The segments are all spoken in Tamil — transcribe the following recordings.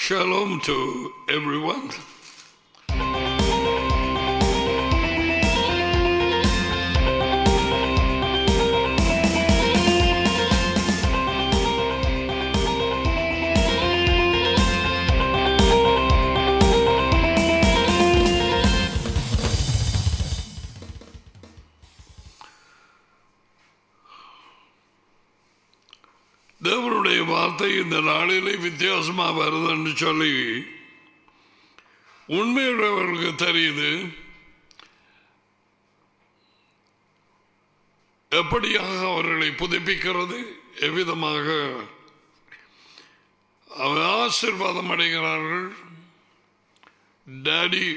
Shalom to everyone. தேவனுடைய வார்த்தை இந்த நாளிலே வித்தியாசமா வருதுன்னு சொல்லி உண்மையுள்ளவர்களுக்கு தெரியுது எப்படியாக அவர்களை புதுப்பிக்கிறது எவ்விதமாக அவர் ஆசிர்வாதம் அடைகிறார்கள் டாடி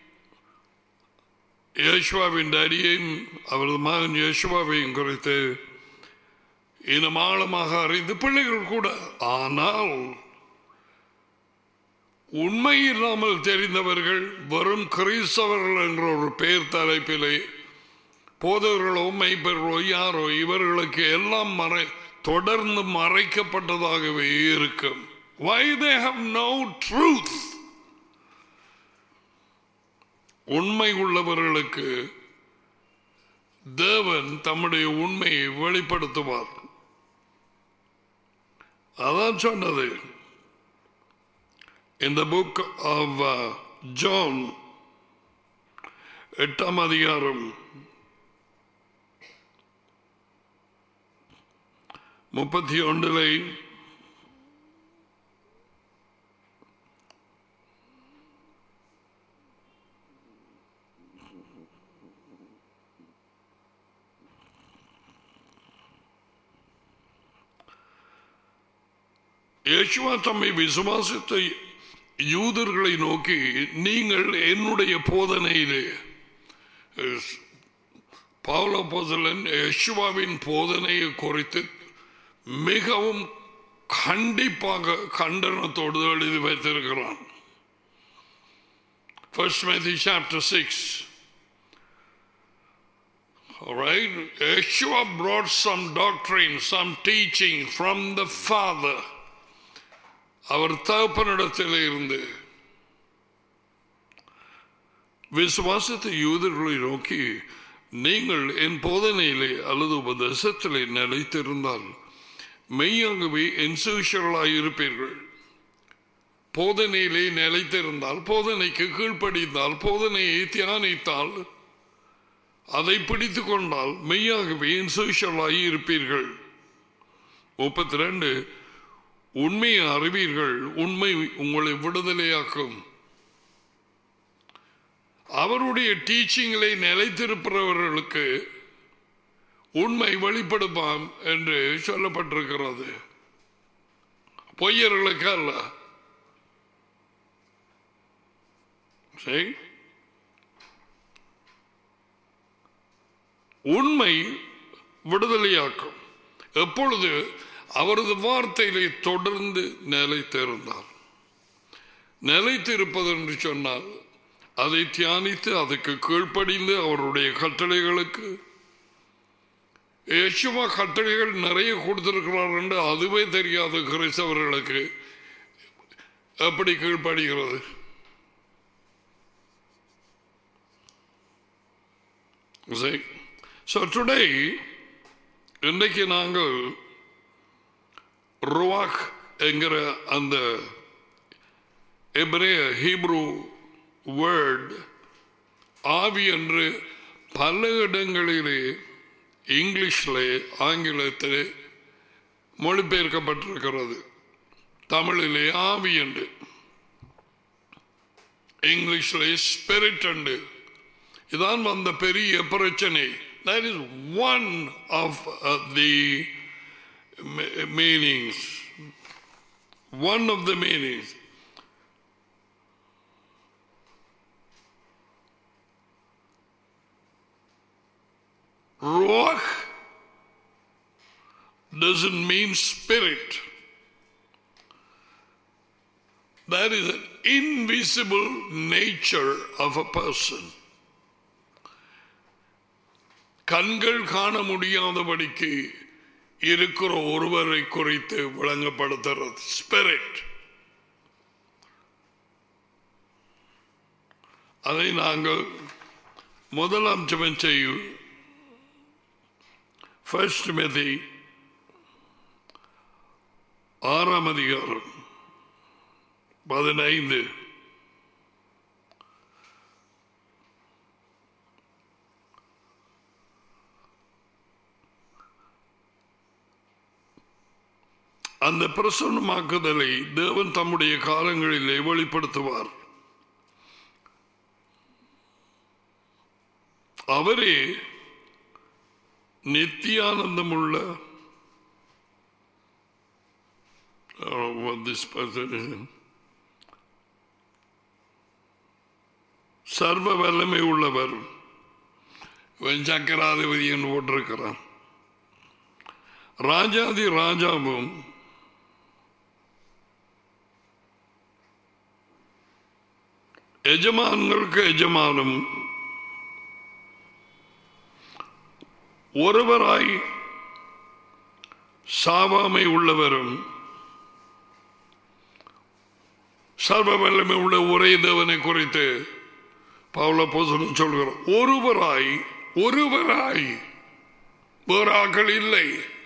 யேசுவாவின் டாடியையும் அவரது மகன் யேசுவாவையும் குறித்து இன்னும் ஆழமாக அறிந்து பிள்ளைகள் கூட ஆனால் உண்மை இல்லாமல் தெரிந்தவர்கள் வெறும் கிறிஸ்தவர்கள் என்ற ஒரு பெயர் தலைப்பிலே போதவர்களோ மெய்ப்பெறோ யாரோ இவர்களுக்கு எல்லாம் மறை தொடர்ந்து மறைக்கப்பட்டதாகவே இருக்கும் Why they have no truth? உண்மை உள்ளவர்களுக்கு தேவன் தம்முடைய உண்மையை வெளிப்படுத்துவார் அதான் சொன்னது இந்த புக் ஆஃப் ஜான் எட்டாம் அதிகாரம் முப்பத்தி ஒன்றில் யேசுவா தம்மை விசுவாசித்த யூதர்களை நோக்கி நீங்கள் என்னுடைய போதனையிலே பவுல போதலன் யேசுவாவின் போதனையை குறித்து மிகவும் கண்டிப்பாக கண்டனத்தோடு எழுதி வைத்திருக்கிறான் First Matthew chapter 6. All right. Yeshua brought some doctrine, some teaching from the Father. அவர் தகப்பனிடத்தில் இருந்து விசுவாசத்தை யூதர்களை நோக்கி நீங்கள் என் போதனையிலே அல்லது உபதேசத்திலே நிலைத்திருந்தால் மெய்யாகவே என் சுவிஷர்களாய் இருப்பீர்கள் போதனையிலே நிலைத்திருந்தால் போதனைக்கு கீழ்ப்படிந்தால் போதனையை தியானித்தால் அதை பிடித்து கொண்டால் மெய்யாகவே என் சுவிஷர்களாய் இருப்பீர்கள் முப்பத்தி ரெண்டு உண்மையை அறிவீர்கள் உண்மை உங்களை விடுதலையாக்கும் அவருடைய டீச்சிங்களை நிலைத்திருப்பவர்களுக்கு உண்மை வெளிப்படுப்பாம் என்று சொல்லப்பட்டிருக்கிறது பொய்யர்களுக்கு அல்ல சரி உண்மை விடுதலையாக்கும் எப்பொழுது அவரது வார்த்தையிலே தொடர்ந்து நிலைத்திருந்தார் நிலைத்திருப்பது என்று சொன்னால் அதை தியானித்து அதுக்கு கீழ்ப்படிந்து அவருடைய கட்டளைகளுக்கு யேசுவா கட்டளைகள் நிறைய கொடுத்திருக்கிறார் என்று அதுவே தெரியாத கிறிஸ்தவர்களுக்கு எப்படி கீழ்ப்படுகிறது ஸோ டுடே இன்றைக்கு நாங்கள் ருவாக் என்கிற அந்த எப்ரே ஹீப்ரூ வேர்ட் ஆவி என்று பல இடங்களிலே இங்கிலீஷில் ஆங்கிலத்தில் மொழிபெயர்க்கப்பட்டிருக்கிறது தமிழிலே ஆவி என்று இங்கிலீஷில் ஸ்பிரிட் என்று இதான் வந்த பெரிய பிரச்சனை that is one of uh, the meanings one of the meanings Ruach doesn't mean spirit. That is an invisible nature of a person. கண்கள் காண முடியாதபடிக்கு இருக்கிற ஒருவரை குறித்து விளங்கப்படுத்துறது ஸ்பிரிட் அதை நாங்கள் முதலாம் ஜெபம் செய்யும் ஃபர்ஸ்ட் மெதி ஆறாம் அதிகாரம் பதினைந்து அந்த பிரசன்னமாக்குதலை தேவன் தம்முடைய காலங்களிலே வெளிப்படுத்துவார் அவரே நித்தியானந்தமுள்ள I don't know what this person is. சர்வ வல்லமை உள்ளவர் இவன் சக்கராதிபதி என்று போட்டிருக்கிறான் ராஜாதி ராஜாவும் எஜமான்களுக்கு எஜமானும் ஒருவராய் சாவாமை உள்ளவரும் சர்வ வல்லமை உள்ள ஒரே தேவனை குறித்து பவுல போசனம் சொல்கிறார் ஒருவராய் ஒருவராய் வேறு ஆக்கள் இல்லை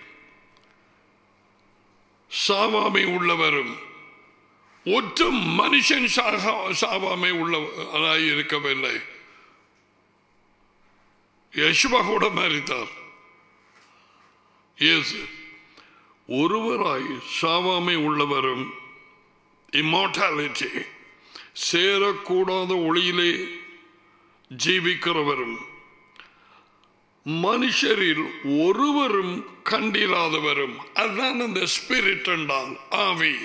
சாவாமை உள்ளவரும் ஒற்ற மனுஷன் சாகா- சாவாமை உள்ளவராய் இருக்கவில்லை யசுவா கூட மறித்தார் இயேசு ஒருவராய் சாவாமை உள்ளவரும் இம்மார்டாலிட்டி சேரக்கூடாத ஒளியிலே ஜீவிக்கிறவரும் மனுஷரில் ஒருவரும் கண்டிராதவரும் அதுதான் அந்த ஸ்பிரிட் என்றால் ஆவி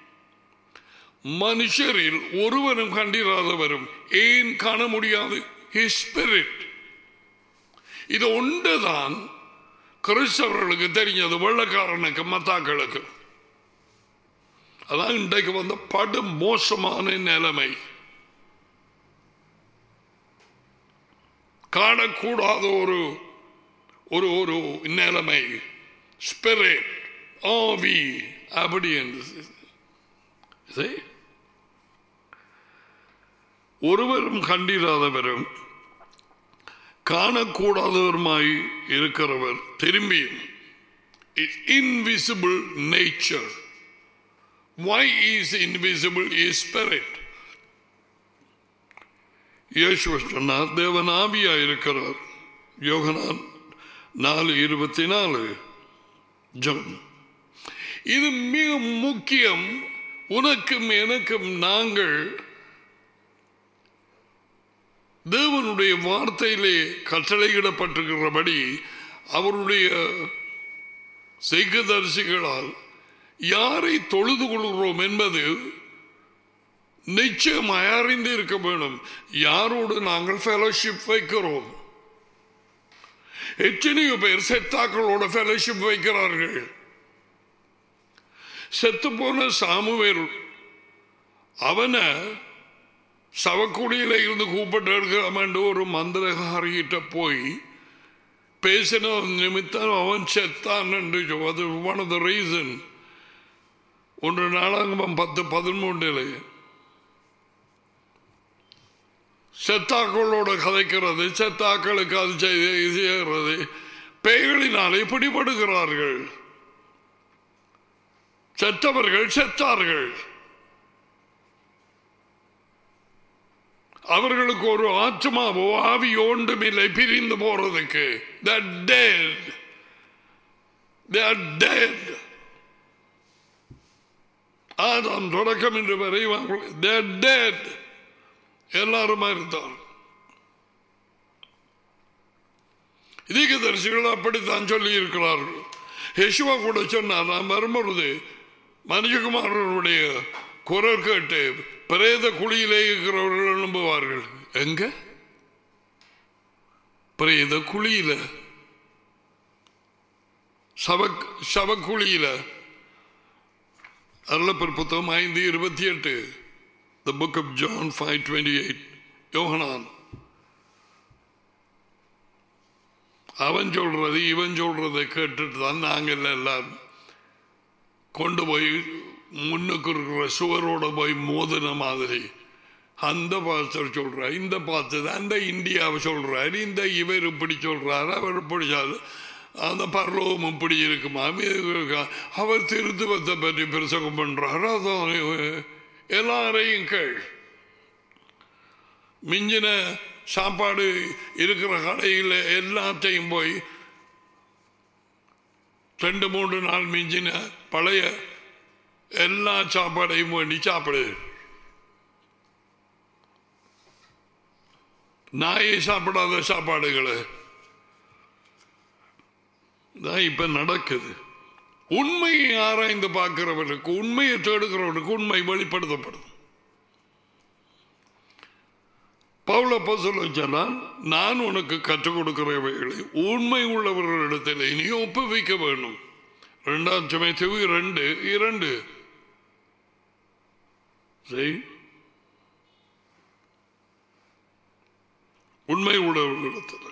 மனுஷரில் ஒருவரும் கண்டிராதவரும் ஏன் காண முடியாது ஸ்பிரிட் இது ஒன்றுதான் கிறிஸ்தவர்களுக்கு தெரிஞ்சது வெள்ளக்காரனுக்கு மத்தாக்களுக்கு அதான் இன்றைக்கு வந்த படு மோசமான நிலைமை காணக்கூடாத ஒரு ஒரு ஒரு நிலைமை ஸ்பிரிட் ஆவி அப்படி என்று See? ஒருவரும் கண்டிராதவரும் காணக்கூடாதவருமாய் இருக்கிறவர் திரும்பியும் invisible nature Why is invisible is spirit? இயேசு சொன்னார் தேவன் ஆவியா இருக்கிறார் யோகனான் நாலு இருபத்தி நாலு ஜம் இது மிக முக்கியம் உனக்கும் எனக்கும் நாங்கள் தேவனுடைய வார்த்தையிலே கட்டளையிடப்பட்டிருக்கிறபடி அவருடைய செய்கதரிசிகளால் யாரை தொழுது கொள்கிறோம் என்பது நிச்சயமாய் அறிந்து இருக்க வேண்டும் யாரோடு நாங்கள் ஃபெலோஷிப் வைக்கிறோம் எத்தனையோ பேர் செத்தாக்களோட ஃபெலோஷிப் வைக்கிறார்கள் செத்து போன சாமுவேல் அவனை சவக்குடியில இருந்து கூப்பிட்டு எடுக்கலாமென்று ஒரு மந்திரகாரிகிட்ட போய் பேசின நிமித்தம் அவன் செத்தான் என்று சொ- அது ஒன் ஆஃப் த ரீசன் ஒன்று நாளாகமம் பத்து பதிமூன்றில் செத்தாக்களோட கதைக்கிறது செத்தாக்களுக்கு அது செய்து இது செய்கிறது பேய்களினாலே பிடிபடுகிறார்கள் செத்தவர்கள் செத்தார்கள் அவர்களுக்கு ஒரு ஆத்மாவோ ஆவியோ ஒன்றுமில்லை பிரிந்து போறதுக்கு They're dead. They are dead. ஆதாம் தொடக்கம் என்று வரை They're dead. எல்லாரும் இருந்தார் இதீக தரிசிகள் அப்படித்தான் சொல்லி இருக்கிறார்கள் யேசுவா கூட சொன்னார் நான் வரும்பொழுது மனுஷகுமாரனுடைய குரல் கேட்டு பிரேத குழியிலே இருக்கிறவர்கள் எழும்புவார்கள் எங்க பிரேத குழியில சவ சவக்குழியில அருளப்பர் புத்தகம் ஐந்து இருபத்தி எட்டு the book of John five twenty eight யோகனான் அவன் சொல்றது இவன் சொல்றதை கேட்டுட்டு தான் நாங்கள் எல்லாம் கொண்டு போய் முன்னுக்கு இருக்கிற சுவரோட போய் மோதின மாதிரி அந்த பாஸ்டர் சொல்றார் இந்த பாஸ்டர் அந்த இந்தியாவை சொல்றாரு இந்த இவர் இப்படி சொல்றாரு அவர் இப்படி சொல்றாரு. அந்த பரலோகம் இப்படி இருக்குமா இது இருக்கா. அவர் திருத்துவத்தை பற்றி பிரசங்கம் பண்றாரு அதான் எல்லாரையும் கேள் மிஞ்சின சாப்பாடு இருக்கிற கடையில் எல்லாத்தையும் போய் ரெண்டு மூன்று நாள் மிஞ்சின பழைய எல்லா சாப்பாடையும் வேண்டி சாப்பிடு நாயை சாப்பிடாத சாப்பாடுகளை தான் இப்ப நடக்குது உண்மையை ஆராய்ந்து பார்க்கிறவருக்கு உண்மையை தேடுகிறவருக்கு உண்மை வெளிப்படுத்தப்படும் பவுல சொல்ல சொன்னால் நான் உனக்கு கற்றுக் கொடுக்கிறவைகளை உண்மை உள்ளவர்களிடத்தில் நீ ஒப்புவிக்க வேண்டும் இரண்டாம் சமயத்தேவு இரண்டு இரண்டு சரி உண்மை உள்ளவர்களிடத்தில்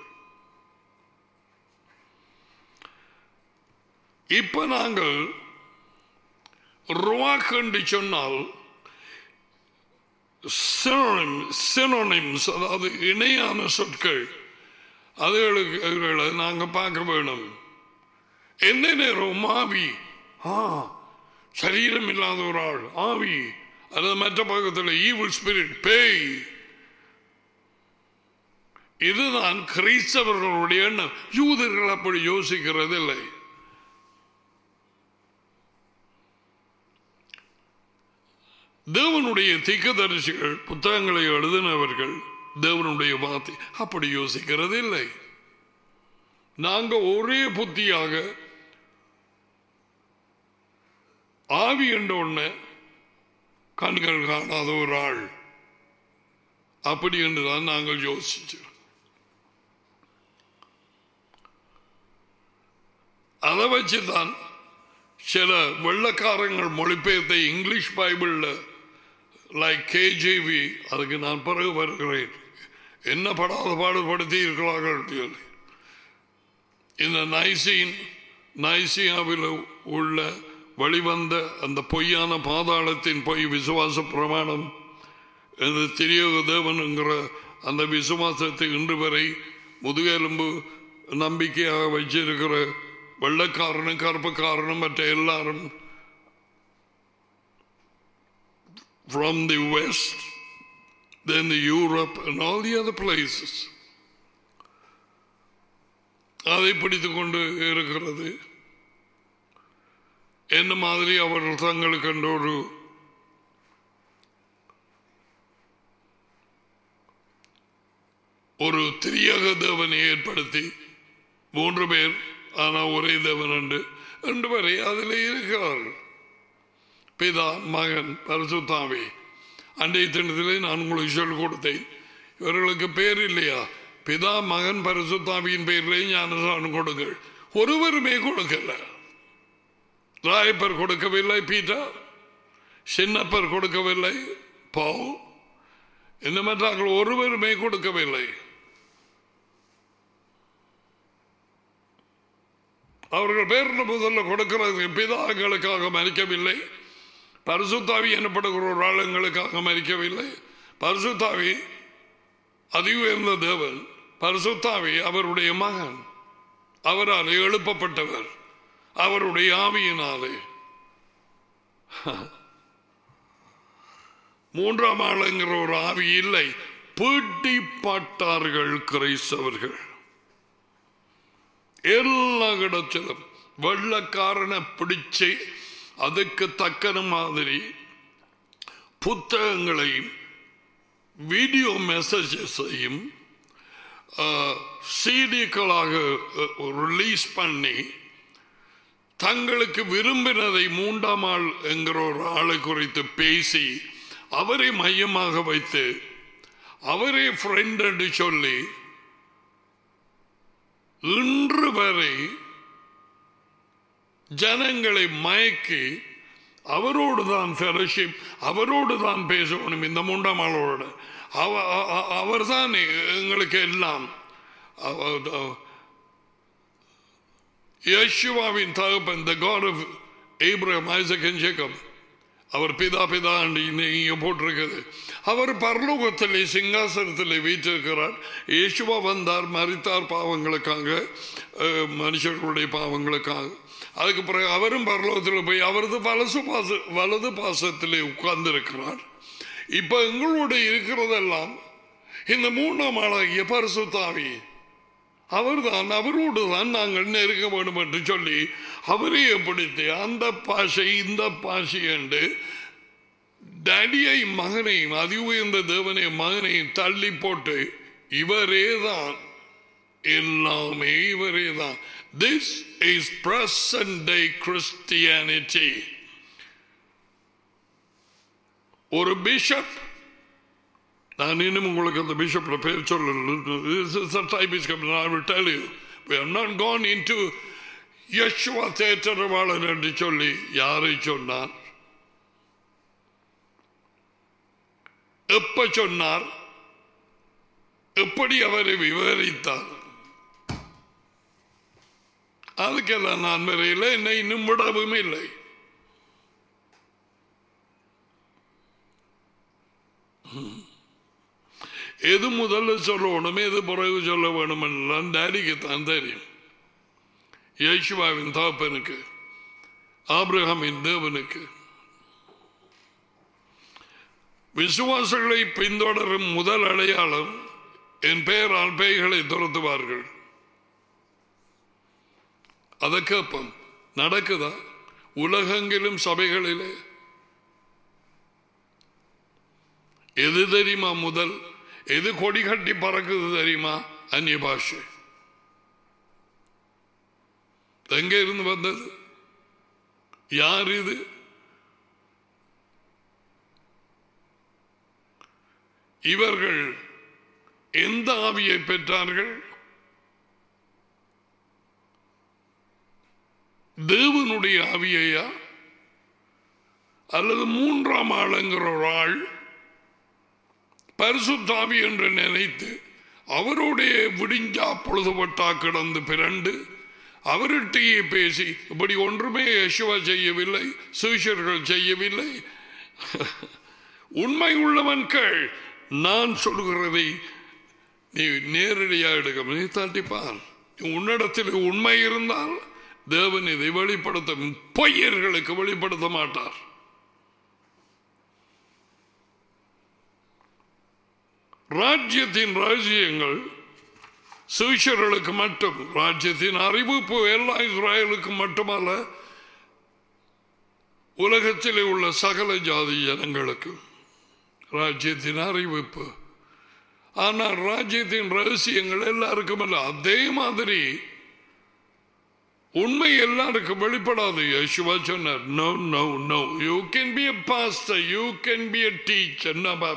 இப்ப நாங்கள் ருவாக் என்று சொன்னால் சினோனிம்ஸ் அதாவது இணையான சொற்கள் அதுகளுக்கு அதுகளை நாங்கள் பார்க்க வேணும் எந்த நேரம் ஆவி ஆ சரீரம் இல்லாத ஒரு ஆள் ஆவி அதாவது மற்ற பக்கத்தில் ஈவில் ஸ்பிரிட் பேய் இதுதான் கிறிஸ்தவர்களுடைய எண்ணம் யூதர்கள் அப்படி யோசிக்கிறது இல்லை தேவனுடைய திக்கதரிசிகள் புத்தகங்களை எழுதினவர்கள் தேவனுடைய வார்த்தை அப்படி யோசிக்கிறது இல்லை நாங்க ஒரே புத்தியாக ஆவி என்ற ஒண்ணு கண்கள் காணாத ஒரு ஆள் அப்படி என்றுதான் நாங்கள் யோசிச்சோம் அதை வச்சுதான் சில வெள்ளக்காரங்கள் மொழிபெயர்த்த இங்கிலீஷ் பைபிள்ல லைக் கேஜேவி அதுக்கு நான் பிறகு வருகிறேன் என்ன படாத பாடுபடுத்தி இருக்கிறார்கள் சொல்லி இந்த நைசின் நைசியாவில் உள்ள வெளிவந்த அந்த பொய்யான பாதாளத்தின் பொய் விசுவாச பிரமாணம் இந்த திரியோக தேவனுங்கிற அந்த விசுவாசத்தை இன்று வரை முதுகெலும்பு நம்பிக்கையாக வச்சிருக்கிற வெள்ளக்காரனும் கருப்புக்காரனும் மற்ற எல்லாரும் from the west, then the Europe and all the other places. அதை பிடித்துக் கொண்டு இருக்கிறது என்ன மாதிரி அவர்கள் தங்களுக்கு என்ற ஒரு ஒரு திரியக தேவனை ஏற்படுத்தி மூன்று பேர் ஆனால் ஒரே தேவன் என்று ரெண்டு பேரை அதில் இருக்கிறார்கள் பிதா மகன் பரிசுத்தாவி அன்றைய தினத்திலே நான் உங்களுக்கு சொல்லிக் கொடுத்தேன் இவர்களுக்கு பேர் இல்லையா பிதா மகன் பரிசுத்தாவியின் பெயரிலே ஞானசானம் கொடுங்கள் ஒருவருமே கொடுக்கல ராயப்பர் கொடுக்கவில்லை பீட்டா சின்னப்பர் கொடுக்கவில்லை பாவ் இந்த மற்றார்கள் ஒருவருமே கொடுக்கவில்லை அவர்கள் பேர் முதல்ல கொடுக்கிறது பிதாக்களுக்காக மறிக்கவில்லை பரிசுத்தாவி எனப்படுகிற ஒரு ஆள் எங்களுக்காக மறிக்கவில்லை பரிசுத்தாவி அதி உயர்ந்த தேவன் பரிசுத்தாவி அவருடைய மகன் அவரால் எழுப்பப்பட்டவர் அவருடைய ஆவியினாலே மூன்றாம் ஆளுங்கிற ஒரு ஆவி இல்லை பீட்டிப்பட்டார்கள் கிரைஸ்தவர்கள் எல்லா இடத்திலும் வெள்ளக்காரனை பிடிச்சு அதுக்கு தக்கன மாதிரி புத்தகங்களையும் வீடியோ மெசேஜஸையும் சீடிக்களாக ரிலீஸ் பண்ணி தங்களுக்கு விரும்பினதை மூன்றாம் ஆள் என்கிற ஒரு ஆளை குறித்து பேசி அவரை மையமாக வைத்து அவரே ஃப்ரெண்ட் என்று சொல்லி இன்று வரை ஜனங்களை மயக்கி அவரோடு தான் ஃபெலோஷிப் அவரோடு தான் பேசணும் இந்த மூன்றாம் ஆளோட அவர் தான் எங்களுக்கு எல்லாம் யேசுவாவின் தகப்பன் the God of Abraham Isaac and Jacob அவர் பிதா பிதா என்று இங்க போட்டிருக்கிறது அவர் பரலோகத்திலே சிங்காசனத்திலே வீற்றிருக்கிறார் இயேசுவா வந்தார் மறித்தார் பாவங்களுக்காக அஹ், மனுஷர்களுடைய பாவங்களுக்காக அதுக்கு பிறகு அவரும் பரலோகத்தில் போய் அவரது வலசு பாச வலது பாசத்திலே உட்கார்ந்து இருக்கிறார் இப்ப எங்களோட இருக்கிறதெல்லாம் இந்த மூணாம் ஆளாகிய பரிசுத்தாவி அவர்தான் அவரோடு தான் நாங்கள் நெருங்க வேண்டும் என்று சொல்லி அவரே பிடித்து அந்த பாஷை இந்த பாஷை என்று டடியை மகனையும் அதி உயர்ந்த தேவனை மகனையும் தள்ளி போட்டு இவரே தான் எல்லாமே இவரே தான் this is present day Christianity ஒரு பிஷப் நான் இன்னும் உங்களுக்கு அந்த பிஷப்ல பேர் சொல்லல time is coming I will tell you we have not gone into Yeshua தேற்றரவாளன் என்று சொல்லி யாரை சொன்னார் எப்ப சொன்னார் எப்படி அவரை விவரித்தார் அதுக்கெல்லாம் நான் வரையில் என்னை இன்னும் விடவும் இல்லை எது முதல்ல சொல்லணும் எது பிறகு சொல்ல வேணும் எல்லாம் டேடிக்கு தான் தெரியும் யேசுவாவின் தகப்பனுக்கு ஆபிரகாமின் தேவனுக்கு விசுவாசங்களை பின்தொடரும் முதல் அடையாளம் என் பெயரால் பேய்களை துரத்துவார்கள் அதை கேட்போம் நடக்குதா உலகெங்கிலும் சபைகளிலே எது தெரியுமா முதல் எது கொடி கட்டி பறக்குது தெரியுமா அந்நிய பாஷை எங்க இருந்து வந்தது யார் இது இவர்கள் எந்த ஆவியை பெற்றார்கள் தேவனுடைய ஆவியையா அல்லது மூன்றாம் ஆளுங்கிற ஒரு ஆள் பரிசுத்தாவி என்று நினைத்து அவருடைய விடிஞ்சா பொழுதுபட்டா கிடந்து பிறண்டு அவர்கிட்டயே பேசி இப்படி ஒன்றுமே யசுவா செய்யவில்லை சுவிஷர்கள் செய்யவில்லை உண்மை உள்ளவன் கேள் நான் சொல்கிறதை நீ நேரடியாக எடுக்க நீ தட்டிப்பார் உன்னிடத்தில் உண்மை இருந்தால் தேவன் இதை வெளிப்படுத்த பொய்யர்களுக்கு வெளிப்படுத்த மாட்டார் ராஜ்யத்தின் ராஜ்யங்கள் சுவிஷர்களுக்கு மட்டும் ராஜ்யத்தின் அறிவிப்பு எல்லா இஸ்ராயலுக்கு மட்டுமல்ல உலகத்திலே உள்ள சகல ஜாதி ஜனங்களுக்கு ராஜ்யத்தின் அறிவிப்பு ஆனால் ராஜ்யத்தின் ரகசியங்கள் எல்லாருக்கும் அல்ல அதே மாதிரி உண்மை எல்லாருக்கும் வெளிப்படாது யசுவா சொன்னார் no no no you can be a pastor you can be a teacher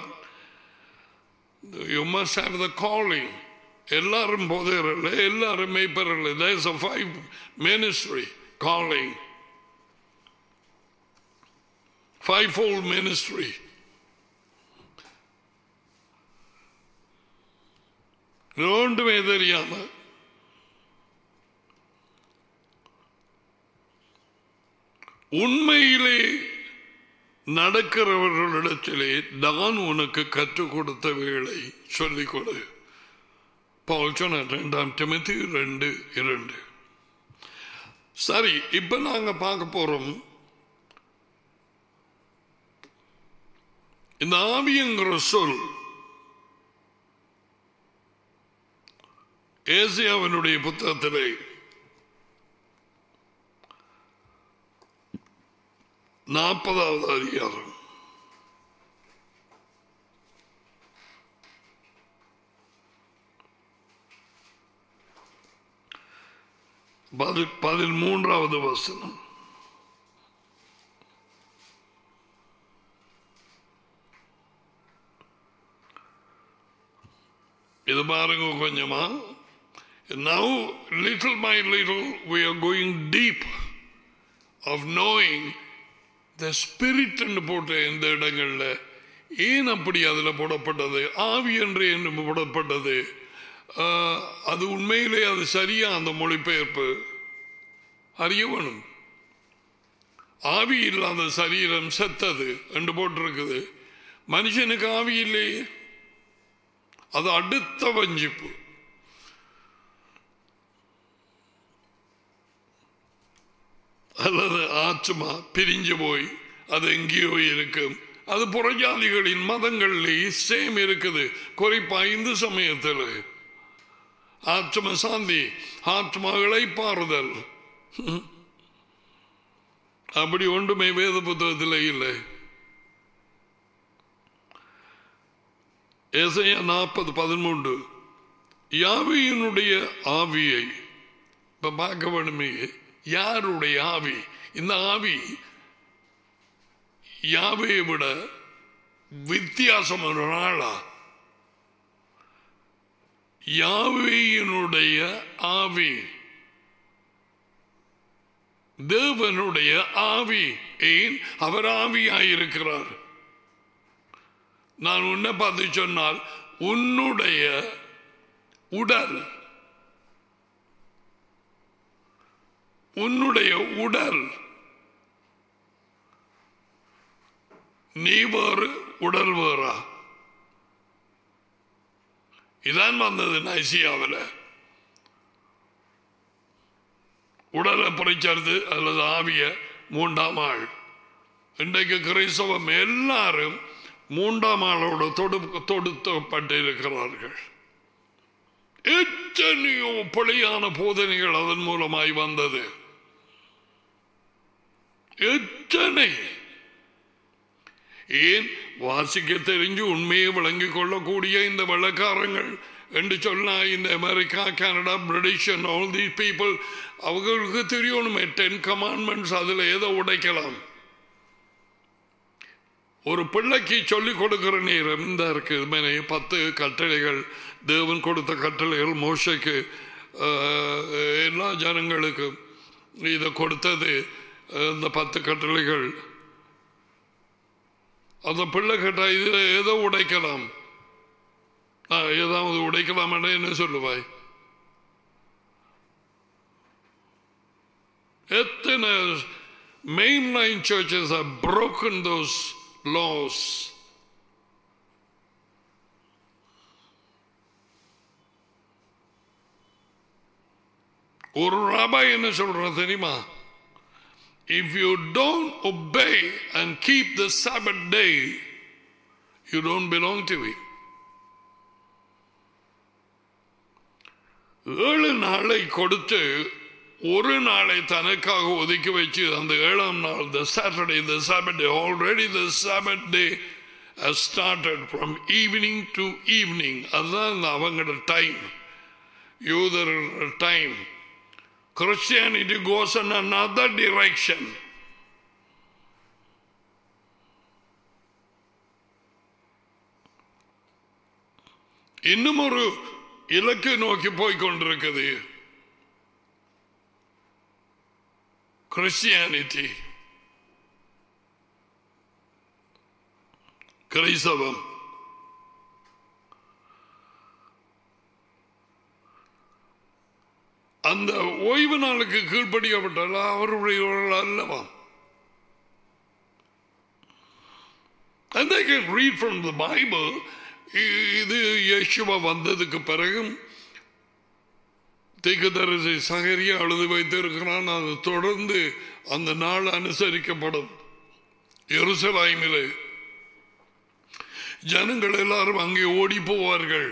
you must have the calling எல்லாரும் போதையரல்ல எல்லாரும் மெய்ப்பரல்ல there's a five ministry calling five fold ministry ஒன்றுமே தெரியாம உண்மையிலே நடக்கிறவர்களிடத்திலே நான் உனக்கு கற்றுக் கொடுத்த வேளை சொல்லிக் கொடு பவுல் சொன்ன ரெண்டாம் டிமத்தி ரெண்டு இரண்டு சரி இப்ப நாங்க பார்க்க போறோம் இந்த ஆவியங்கிற சொல் ஏசியாவினுடைய புத்தகத்திலே நாற்பதாவது அதிகாரம் பதி- பதிமூன்றாவது வசனம் இது பாருங்க கொஞ்சமா now little by little we are going deep of knowing the spirit என்று போட்ட இந்த இடங்கள்ல ஏன் அப்படி அதுல போடப்பட்டது ஆவி என்று என்று போடப்பட்டது ஆஹ், அது உண்மையிலே அது சரியா அந்த மொழிபெயர்ப்பு அறிய வேணும் ஆவி இல்லாத சரீரம் செத்தது என்று போட்டிருக்குது மனுஷனுக்கு ஆவி இல்லையே அது அடுத்த வஞ்சிப்பு அல்லது ஆத்மா பிரிஞ்சு போய் அது எங்கேயோ இருக்கும் அது புறஜாதிகளின் மதங்களிலேயே சேம் இருக்குது குறிப்பா இந்து சமயத்தில் ஆத்ம சாந்தி ஆத்மாக்களை பாறுதல் அப்படி ஒன்றுமே வேத புத்தகத்தில் இல்லை ஏசையா நாற்பது பதிமூன்று யாவியினுடைய ஆவியை இப்ப பார்க்க வேணுமே யாருடைய ஆவி இந்த ஆவி யாவையை விட வித்தியாசம் ஒரு நாளா யாவையினுடைய ஆவி தேவனுடைய ஆவி ஏன் அவர் ஆவியாயிருக்கிறார் நான் உன்னை பார்த்து சொன்னால் உன்னுடைய உடல் உன்னுடைய உடல் நீ வேறு உடல் வேறா இதான் வந்தது நைசியாவில் உடலை பிரிச்சது அல்லது ஆவிய மூன்றாம் ஆள் இன்றைக்கு கிறிஸ்தவம் எல்லாரும் மூன்றாம் ஆளோட தொடு தொடுத்தப்பட்டு இருக்கிறார்கள் எத்தனையோ பிழையான போதனைகள் அதன் மூலமாய் வந்தது எத்தனை ஏன் வாசிக்க தெரிஞ்சு உண்மையை விளங்கிக் கொள்ளக்கூடிய இந்த வெள்ளக்காரங்கள் என்று சொன்னா இந்த America Canada British and all the people அவங்களுக்கு தெரியணுமே டென் கமாண்ட்மெண்ட்ஸ் அதில் ஏதோ உடைக்கலாம் ஒரு பிள்ளைக்கு சொல்லிக் கொடுக்கிற நேரம் இந்த இருக்கு மேலே பத்து கட்டளைகள் தேவன் கொடுத்த கட்டளைகள் மோசைக்கு எல்லா ஜனங்களுக்கும் இதை கொடுத்தது இந்த பத்து கட்டளைகள் அந்த பிள்ளை கேட்டா இதுல ஏதோ உடைக்கலாம் ஏதாவது உடைக்கலாம் என்ன சொல்லுவாய் எத்தனை main line churches are broken those laws ஒரு ராபா என்ன சொல்ற தெரியுமா if you don't obey and keep the Sabbath day, you don't belong to Him. ஏழு நாளை கொடுத்து ஒரு நாளை தனக்காக ஒதுக்கி வச்சு அந்த ஏழாம் நாள் the Saturday the Sabbath day already the Sabbath day started from evening to evening அதுதான் அவங்களோட டைம் யூதர் time Christianity goes in another direction. இன்னும் ஒரு இலக்கு நோக்கி போய்கொண்டிருக்குது கிறிஸ்டியானிட்டி கிரைசவம் அந்த ஓய்வு நாளுக்கு கீழ்ப்படிக்கப்பட்டால் அவருடைய அல்லவா And they can read from the Bible இது யேசுவா வந்ததுக்கு பிறகும் தீக்கதரிசி சகரிய அழுது வைத்திருக்கிறான் அது தொடர்ந்து அந்த நாள் அனுசரிக்கப்படும் எருசலாய்மிலே ஜனங்கள் எல்லாரும் அங்கே ஓடி போவார்கள்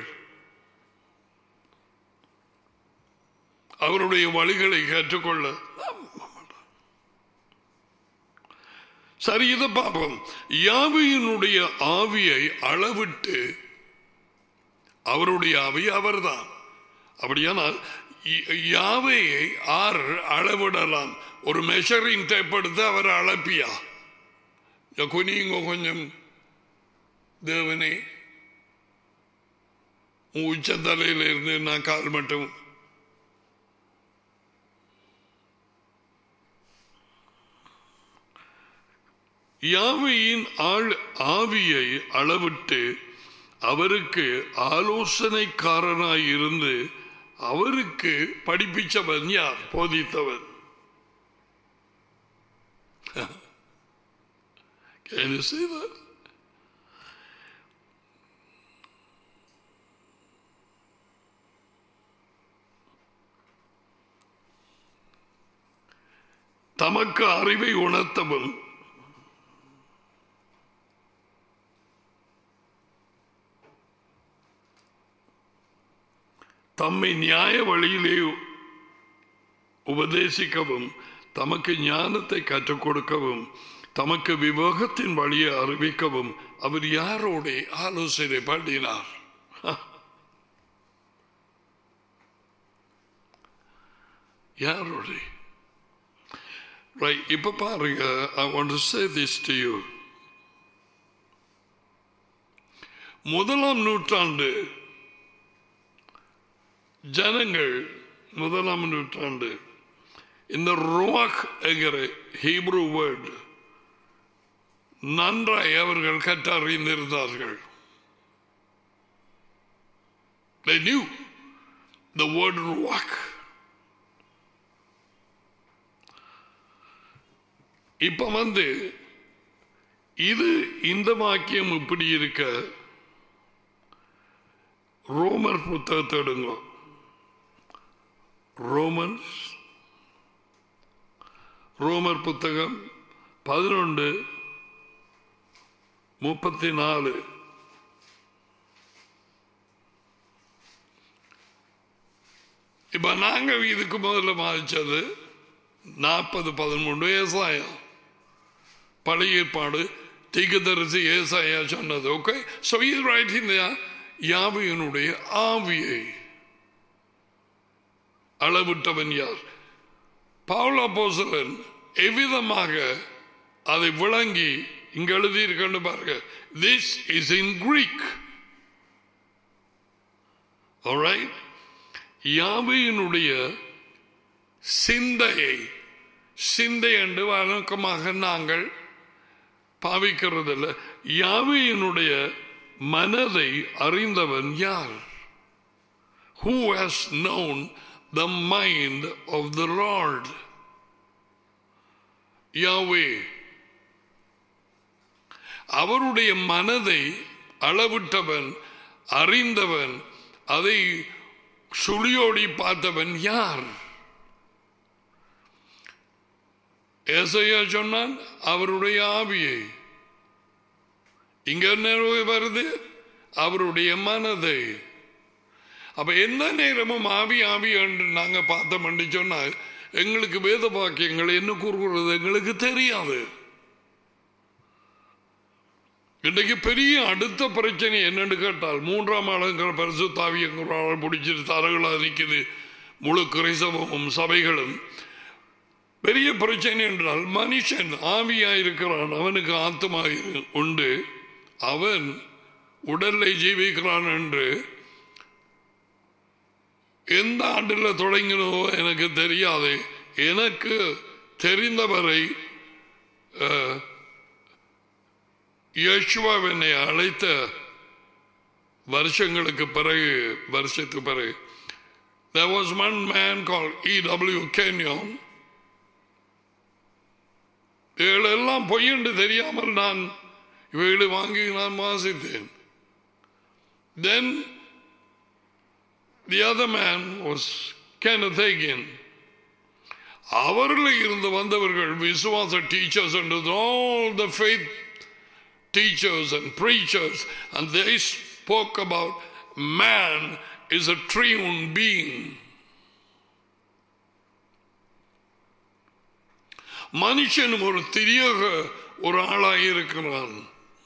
அவருடைய வழிகளை கற்றுக்கொள்ள சரி இதை பார்ப்போம் யாவையினுடைய ஆவியை அளவிட்டு அவருடைய ஆவி அவர்தான் அப்படியானால் யாவையை ஆர் அளவிடலாம் ஒரு மெஷரிங் டேப் எடுத்து அவர் அளப்பியா குனியுங்க கொஞ்சம் தேவனே உச்சந்தலையில இருந்து நான் கால் மட்டும் யாவையின் ஆள் ஆவியை அளவிட்டு அவருக்கு ஆலோசனைக்காரனாய் இருந்து அவருக்கு படிப்பிச்சவன் யார் போதித்தவன் Can you see that? தமக்கு அறிவை உணர்த்தவும் தம்மை நியாய வழியிலே உபதேசிக்கவும் தமக்கு ஞானத்தை கற்றுக் கொடுக்கவும் தமக்கு விவேகத்தின் வழியை அறிவிக்கவும் அவர் யாரோட ஆலோசனை பண்ணினார் யாரோட ரைட் இப்ப பாருங்க I want to say this to you முதலாம் நூற்றாண்டு ஜனங்கள் முதலாம் நூற்றாண்டு இந்த ரோக் என்கிற ஹீப்ரூ வேர்டு நன்றாய் அவர்கள் கற்றறிந்திருந்தார்கள் They knew the word ruach. இப்ப வந்து இது இந்த வாக்கியம் இப்படி இருக்க ரோமர் புத்தகத்தை எடுங்க ரோமன்ஸ் ரோமர் புத்தகம் பதினொன்று முப்பத்தி நாலு இப்ப நாங்க இதுக்கு முதல்ல வாதிச்சது நாற்பது பதிமூன்று விவசாயம் பழைய ஏற்பாடு தீக்கதரிசி ஏசாயா சொன்னது ஓகே ஸோ இது ரைட் இந்த யாவையினுடைய ஆவியை அளவிட்டவன் யார் பவுல போசலன் எவ்விதமாக அதை விளங்கி இங்க எழுதியிருக்கன்னு பாருங்க திஸ் இஸ் இன் கிரீக் யாவையினுடைய சிந்தையை சிந்தை என்று வழக்கமாக நாங்கள் பாவிக்கிறதில்ல யாவையினுடைய மனதை அறிந்தவன் யார் who has known the mind of the Lord Yahweh அவருடைய மனதை அளவிட்டவன் அறிந்தவன் அதை சுழியோடி பார்த்தவன் யார் ஏசையா சொன்னான் அவருடைய ஆவியை இங்க என்ன வருது அவருடைய மனதை அப்ப எந்த நேரமும் ஆவி ஆவி என்று நாங்க பார்த்தோம் என்று சொன்னால் எங்களுக்கு வேத வாக்கியங்கள் என்ன கூறுகிறது எங்களுக்கு தெரியாது இன்றைக்கு பெரிய அடுத்த பிரச்சனை என்னன்னு கேட்டால் மூன்றாம் ஆளுங்கிற பரிசு தாவியங்கிற ஆள் பிடிச்சிட்டு தரகளாக நிற்குது முழு கிரைசவமும் சபைகளும் பெரிய பிரச்சனை என்றால் மனுஷன் ஆவியா இருக்கிறான் அவனுக்கு ஆத்மா உண்டு அவன் உடலை ஜீவிக்கிறான் என்று எந்த ஆண்டில் தொடங்கினதோ எனக்கு தெரியாது எனக்கு தெரிந்தவரை யேசுவாவினை அழைத்த வருஷங்களுக்கு பிறகு வருஷத்துக்கு பிறகு There was one man called E.W. Kenyon. இவைகளெல்லாம் பொய் என்று தெரியாமல் நான் இவைகளை வாங்கி நான் வாசித்தேன் Then the other man was Kenneth Hagin. அவரில் இருந்து வந்தவர்கள் விசுவாச teachers and all the faith teachers and preachers and they spoke about man is a triune being. மனுஷனும் ஒரு திரியக ஒரு ஆளாக இருக்கிறான்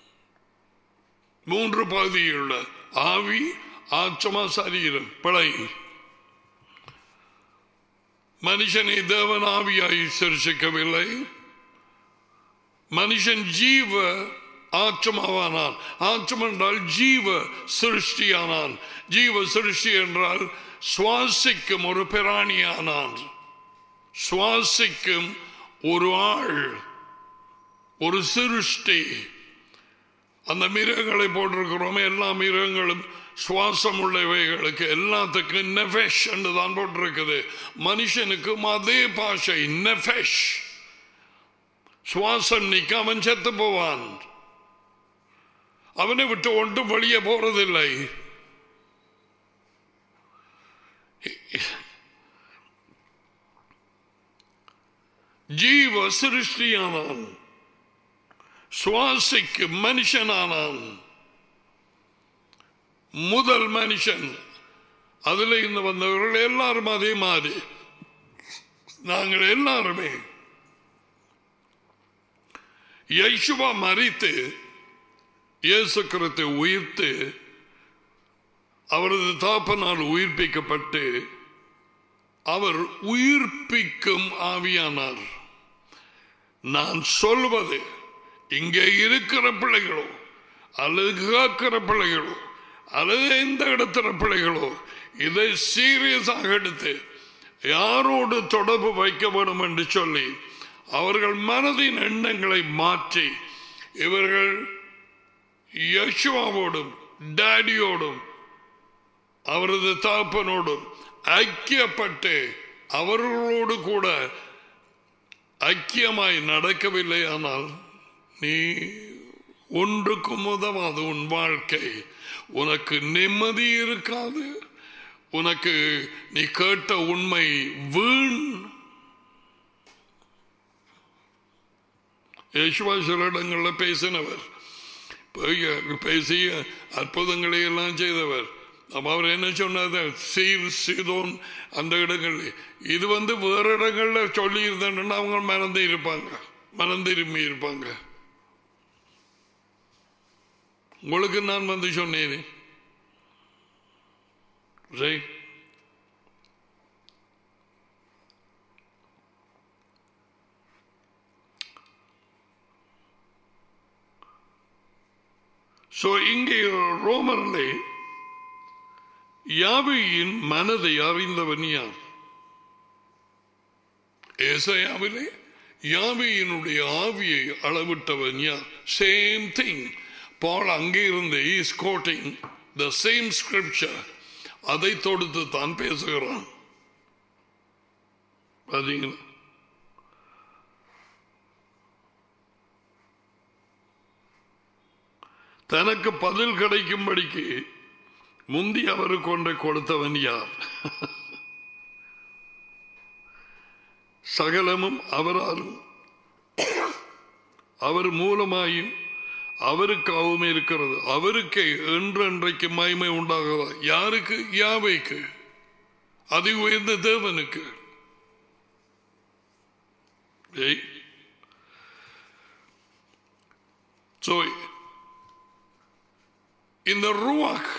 மூன்று பகுதியுள்ள ஆவி ஆச்சமா சரீரம் பிழை மனுஷனை தேவன் ஆவியாய் சிருஷிக்கவில்லை மனுஷன் ஜீவ ஆச்சமாவானான் ஆச்சம் என்றால் ஜீவ சிருஷ்டியானான் ஜீவ சிருஷ்டி என்றால் சுவாசிக்கும் ஒரு பிராணியானான் சுவாசிக்கும் ஒரு ஆள் ஒரு சிருஷ்டி அந்த மிருகங்களை போட்டிருக்கிறோமே எல்லா மிருகங்களும் சுவாசம் உள்ளவைகளுக்கு எல்லாத்துக்கும் நெஃபெஷ் என்று தான் போட்டிருக்குது மனுஷனுக்கும் அதே பாஷை நெஃபெஷ் சுவாசம் நிக்க அவன் செத்து போவான் அவனை விட்டு ஒன்றும் வெளியே போறதில்லை ஜீவ சிருஷ்டியானான் சுவாசிக்கு மனுஷனானான் முதல் மனுஷன் அதுல இருந்து வந்தவர்கள் எல்லாரும் அதே மாதிரி நாங்கள் எல்லாருமே யேசுவா மறித்து இயேசு கிறிஸ்து உயிர்த்து அவரது தாப்பனால் உயிர்ப்பிக்கப்பட்டு அவர் உயிர்ப்பிக்கும் ஆவியானார் நான் சொல்வது இங்கே இருக்கிற பிள்ளைகளோ அல்லது கேட்கிற பிள்ளைகளோ அல்லது எந்த இடத்துல பிள்ளைகளோ இதை சீரியஸாக எடுத்து யாரோடு தொடர்பு வைக்க வேண்டும் என்று சொல்லி அவர்கள் மனதின் எண்ணங்களை மாற்றி இவர்கள் யசுவாவோடும் டேடியோடும் அவரது தாப்பனோடும் ஐக்கியப்பட்டு அவர்களோடு கூட ஐக்கியமாய் நடக்கவில்லை ஆனால் நீ ஒன்றுக்கும் உதவாது உன் வாழ்க்கை உனக்கு நிம்மதி இருக்காது உனக்கு நீ கேட்ட உண்மை வீண் யேசுவா சில இடங்களில் பேசினவர் பேசிய அற்புதங்களை எல்லாம் செய்தவர் அப்ப அவர் என்ன சொன்னார் சீர் சீதோன் அந்த இடங்கள் இது வந்து வேற இடங்கள்ல சொல்லி இருந்தேன்னா அவங்க மறந்து இருப்பாங்க மறந்திரும்பி இருப்பாங்க உங்களுக்கு நான் வந்து சொன்னேன் சரி சோ இங்கே ரோமரிலே யாவையின் மனதை அறிந்தவன் யார் ஏசையாவிலே யாவையினுடைய ஆவியை அளவிட்டவன் யார் சேம் திங் பால் அங்கே இருந்து is quoting the same scripture அதை தொடுத்து தான் பேசுகிறான் பார்த்தீங்களா தனக்கு பதில் கிடைக்கும்படிக்கு முந்தி அவருக்கு ஒன்றை கொடுத்தவன் யார் சகலமும் அவராலும் அவர் மூலமாயும் அவருக்காகவும் இருக்கிறது அவருக்கு என்றென்றைக்கு மகிமை உண்டாகிறதா யாருக்கு யாவைக்கு அதி உயர்ந்த தேவனுக்கு So, இந்த ரூவாக்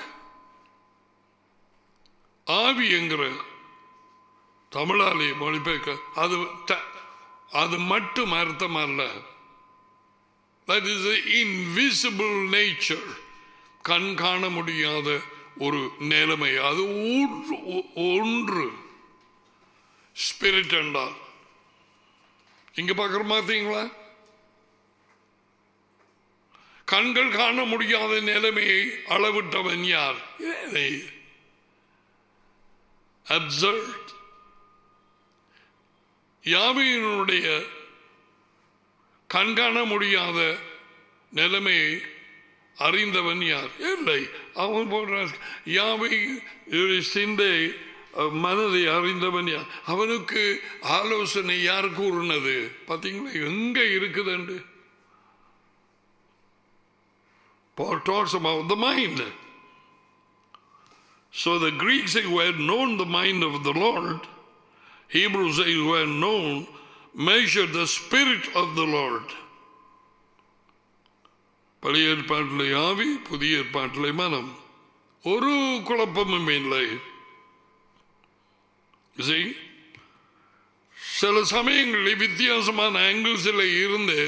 ஆவி என்கிற தமிழாலே மொழிபெயர்க்க அது த- அது மட்டும் அர்த்தம் அல்ல தட் இஸ் இன்விசிபிள் நேச்சர் கண் காண முடியாத ஒரு நிலைமை அது ஒன்று- ஒன்று ஸ்பிரிட் என்றால் இங்க பார்க்குற பார்த்தீங்களா கண்கள் காண முடியாத நிலைமையை அளவிட்டவன் யார் அப்சர்ட் யாவையினுடைய கண்காண முடியாத நிலைமையை அறிந்தவன் யார் இல்லை அவன் போன்ற யாவை ஒரு சிந்தை அஹ், மனதை அறிந்தவன் யார் அவனுக்கு ஆலோசனை யார் கூறினது பார்த்தீங்களா எங்க இருக்குதுண்டு Paul talks about the mind. So the Greeks say who had known the mind of the Lord, Hebrews say who had known, measured the spirit of the Lord. பழைய ஏற்பாட்டில் ஆவி புதிய ஏற்பாட்டில் மனம் ஒரு குழப்பமும் இல்லை See? சில சமயங்களில் வித்தியாசமான ஆங்கிள்ஸில் இருந்து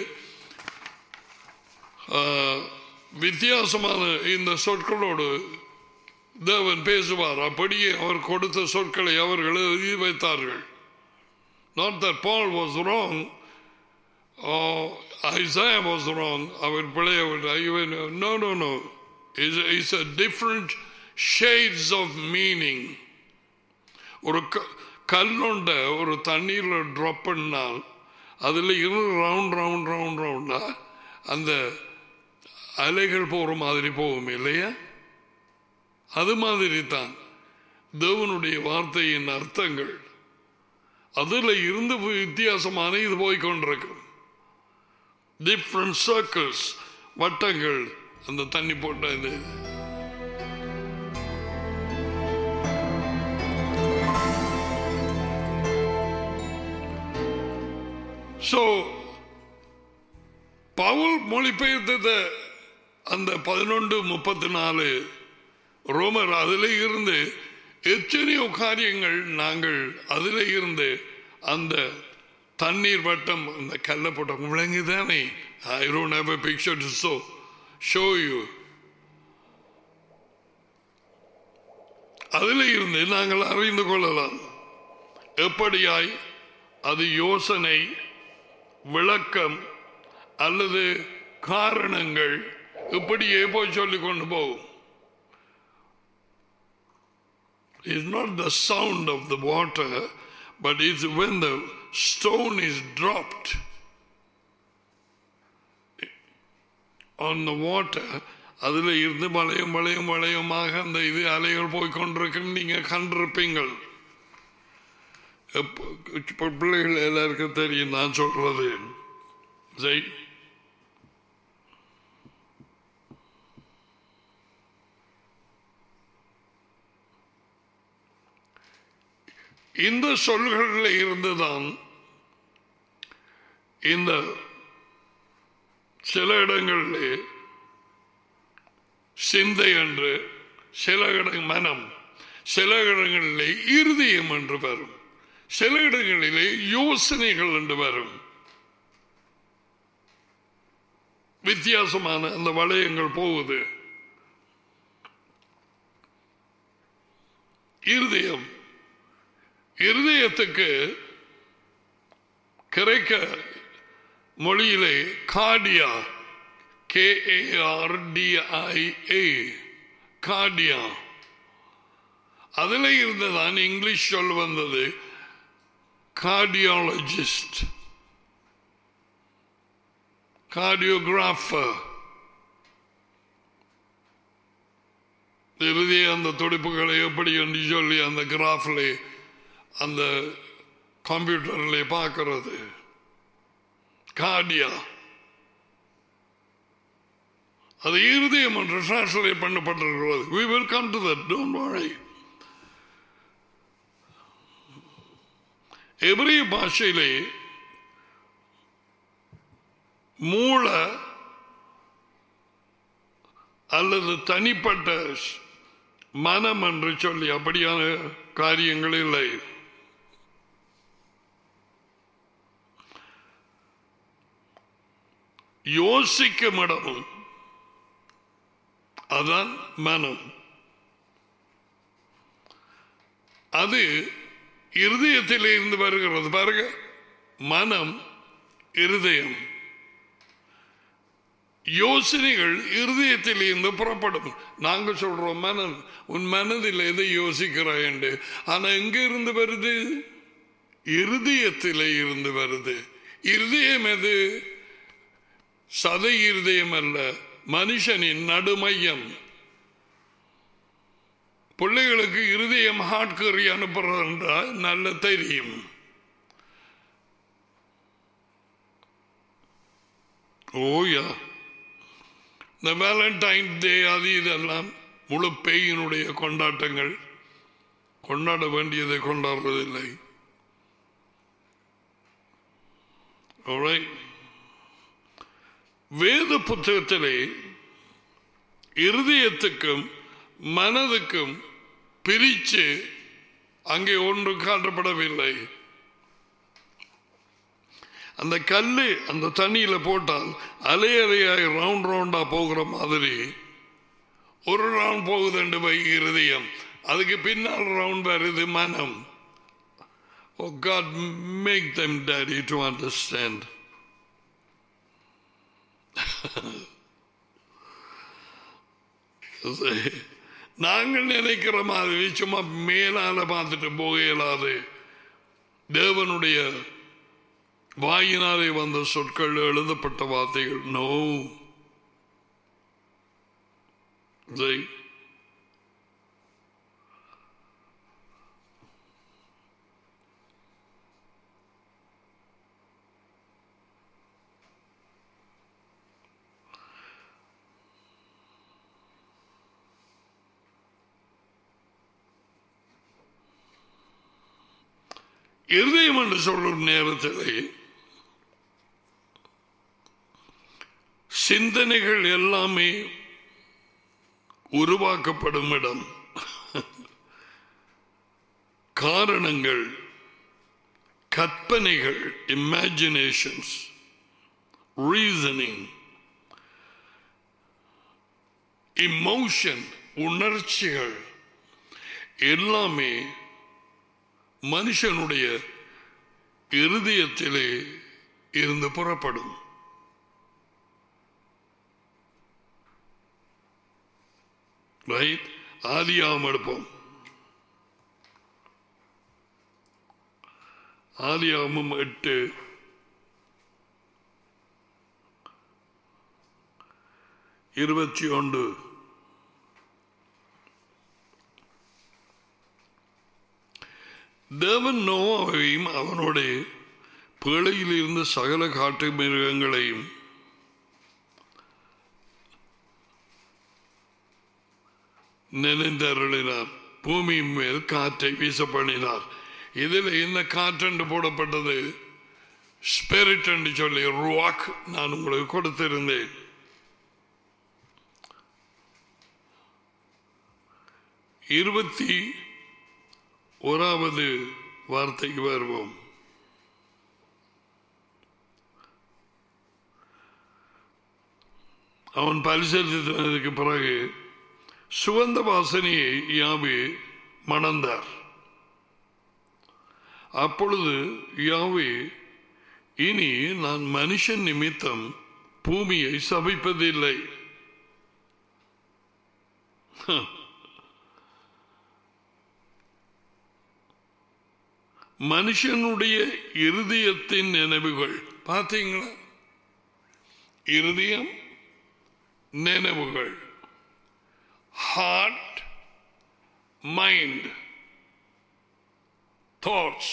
ஆஹ், வித்தியாசமான இந்த சொற்களோடு தேவன் பேசுவார் அப்படியே அவர் கொடுத்த சொற்களை அவர்கள் எழுதி வைத்தார்கள் Not that Paul was wrong, or Isaiah was wrong, அவர் பிழையவர் இவன் no, no, no. It's, it's a different shades of meaning. ஒரு க- கல்லுண்ட ஒரு தண்ணீரில் ட்ராப் பண்ணால் அதில் இருந்து ரவுண்ட் ரவுண்ட் ரவுண்ட் ரவுண்டா அந்த அலைகள் போகிற மாதிரி போகும் இல்லையா அது மாதிரி தான் தேவனுடைய வார்த்தையின் அர்த்தங்கள் அதில் இருந்து வித்தியாசமான இது போய்கொண்டிருக்கும் டிஃப்ரெண்ட் சர்க்கிள்ஸ் வட்டங்கள் அந்த தண்ணி போட்ட இது ஸோ பவுல் மொழிபெயர்த்தத அந்த பதினொன்று முப்பத்தி நாலு ரோமர் அதில் இருந்து எத்தனையோ காரியங்கள் நாங்கள் அதில் இருந்து அந்த தண்ணீர் வட்டம் அந்த கல்லை போட்டோம் விளங்குதானே I don't have a picture to show show you அதில் இருந்து நாங்கள் அறிந்து கொள்ளலாம் எப்படியாய் அது யோசனை விளக்கம் அல்லது காரணங்கள் இப்படியே போய் சொல்லிக் கொண்டு போகும் It's not the sound of the water, but it's when the stone is dropped on the water. அதில் இருந்து வளையம் வளையம் வளையமாக அந்த இது அலைகள் போய் கொண்டிருக்குன்னு நீங்க கண்டிருப்பீங்கள் எப்போ இப்போ பிள்ளைகள் எல்லாருக்கும் தெரியும் நான் சொல்றது சரி இந்த சொல்களில் இருந்துதான் இந்த சில இடங்களிலே சிந்தை என்று சில இட மனம் சில இடங்களிலே இருதயம் என்று வரும் சில இடங்களிலே யோசனைகள் என்று வரும் வித்தியாசமான அந்த வளையங்கள் போகுது இருதயம் இருதயத்துக்கு கிரைக்க மொழியிலே காடியா கே ஆர் டிஐஏ காடியா அதில் இருந்துதான் இங்கிலீஷ் சொல் வந்தது கார்டியாலஜிஸ்ட் கார்டியோகிராஃபர் இறுதிய அந்த துடிப்புகளை எப்படி என்று சொல்லி அந்த கிராஃபில் அந்த கம்ப்யூட்டரில் பார்க்கறது கார்டியா அது இருதயம் என்று டிரான்ஸ்லேட் பண்ணப்பட்டிருக்கிறது we will come to that don't worry எபிரிய பாஷையிலே மூல அல்லது தனிப்பட்ட மனம் என்று சொல்லி அப்படியான காரியங்கள் இல்லை யோசிக்கும் இடமும் அதான் மனம் அது இருதயத்தில் இருந்து வருகிறது பாருங்க மனம் இருதயம் யோசனைகள் இருதயத்தில் இருந்து புறப்படும் நாங்க சொல்றோம் மனம் உன் மனதில் எதை யோசிக்கிறாய் என்று ஆனா எங்க இருந்து வருது இருதயத்தில் இருந்து வருது இருதயம் எது சதை இருதயம் அல்ல மனுஷனின் நடுமையம் பிள்ளைகளுக்கு இருதயம் ஹார்ட் கறி அனுப்புறதுன்றா நல்ல தெரியும் ஓயா இந்த வேலண்டைன் டே அது இதெல்லாம் முழு பேயினுடைய கொண்டாட்டங்கள் கொண்டாட வேண்டியதை கொண்டாடுறதில்லை Alright. வேத புத்தகத்திலே இருதயத்துக்கும் மனதுக்கும் பிரித்து அங்கே ஒன்று காட்டப்படவில்லை அந்த கல்லு அந்த தண்ணியில போட்டால் அலை அலையாய் ரவுண்ட் ரவுண்டா போகிற மாதிரி ஒரு ரவுண்ட் போகுதுண்டு வை இருதயம் அதுக்கு பின்னால் ரவுண்ட் வருது மனம் Oh God, make them, Daddy, to understand. நாங்கள் நினைக்கிற மாதிரி சும்மா மேலால பார்த்துட்டு போக இயலாது தேவனுடைய வாயினாலே வந்த சொற்கள் எழுதப்பட்ட வார்த்தைகள் நோ ஜெய் இருதயம் என்று சொல்லும் நேரத்திலே சிந்தனைகள் எல்லாமே உருவாக்கப்படும் இடம் காரணங்கள் கற்பனைகள் இமேஜினேஷன்ஸ் ரீசனிங் இமோஷன் உணர்ச்சிகள் எல்லாமே மனுஷனுடைய இருதயத்திலே இருந்து புறப்படும் ரைட் ஆதியாகம் எடுப்போம் ஆதியாகமும் எட்டு இருபத்தி ஒன்று தேவன் நோவாவையும் அவனுடைய பேழையில் இருந்த சகல காட்டு மிருகங்களையும் நினைந்தருளினார் பூமியின் மேல் காற்றை வீச பண்ணினார் இதில் இந்த காற்றென்று போடப்பட்டது ஸ்பிரிட் என்று சொல்லி ருவாக் நான் உங்களுக்கு கொடுத்திருந்தேன் இருபத்தி ஓராவது வார்த்தைக்கு வருவோம் அவன் பரிசீலித்ததுக்கு பிறகு சுகந்த வாசனையை யாவே மணந்தார் அப்பொழுது யாவே இனி நான் மனுஷன் நிமித்தம் பூமியை சபிப்பதில்லை மனுஷனுடைய இருதயத்தின் நினைவுகள் பார்த்தீங்களா இருதயம் நினைவுகள் ஹார்ட் மைண்ட் தாட்ஸ்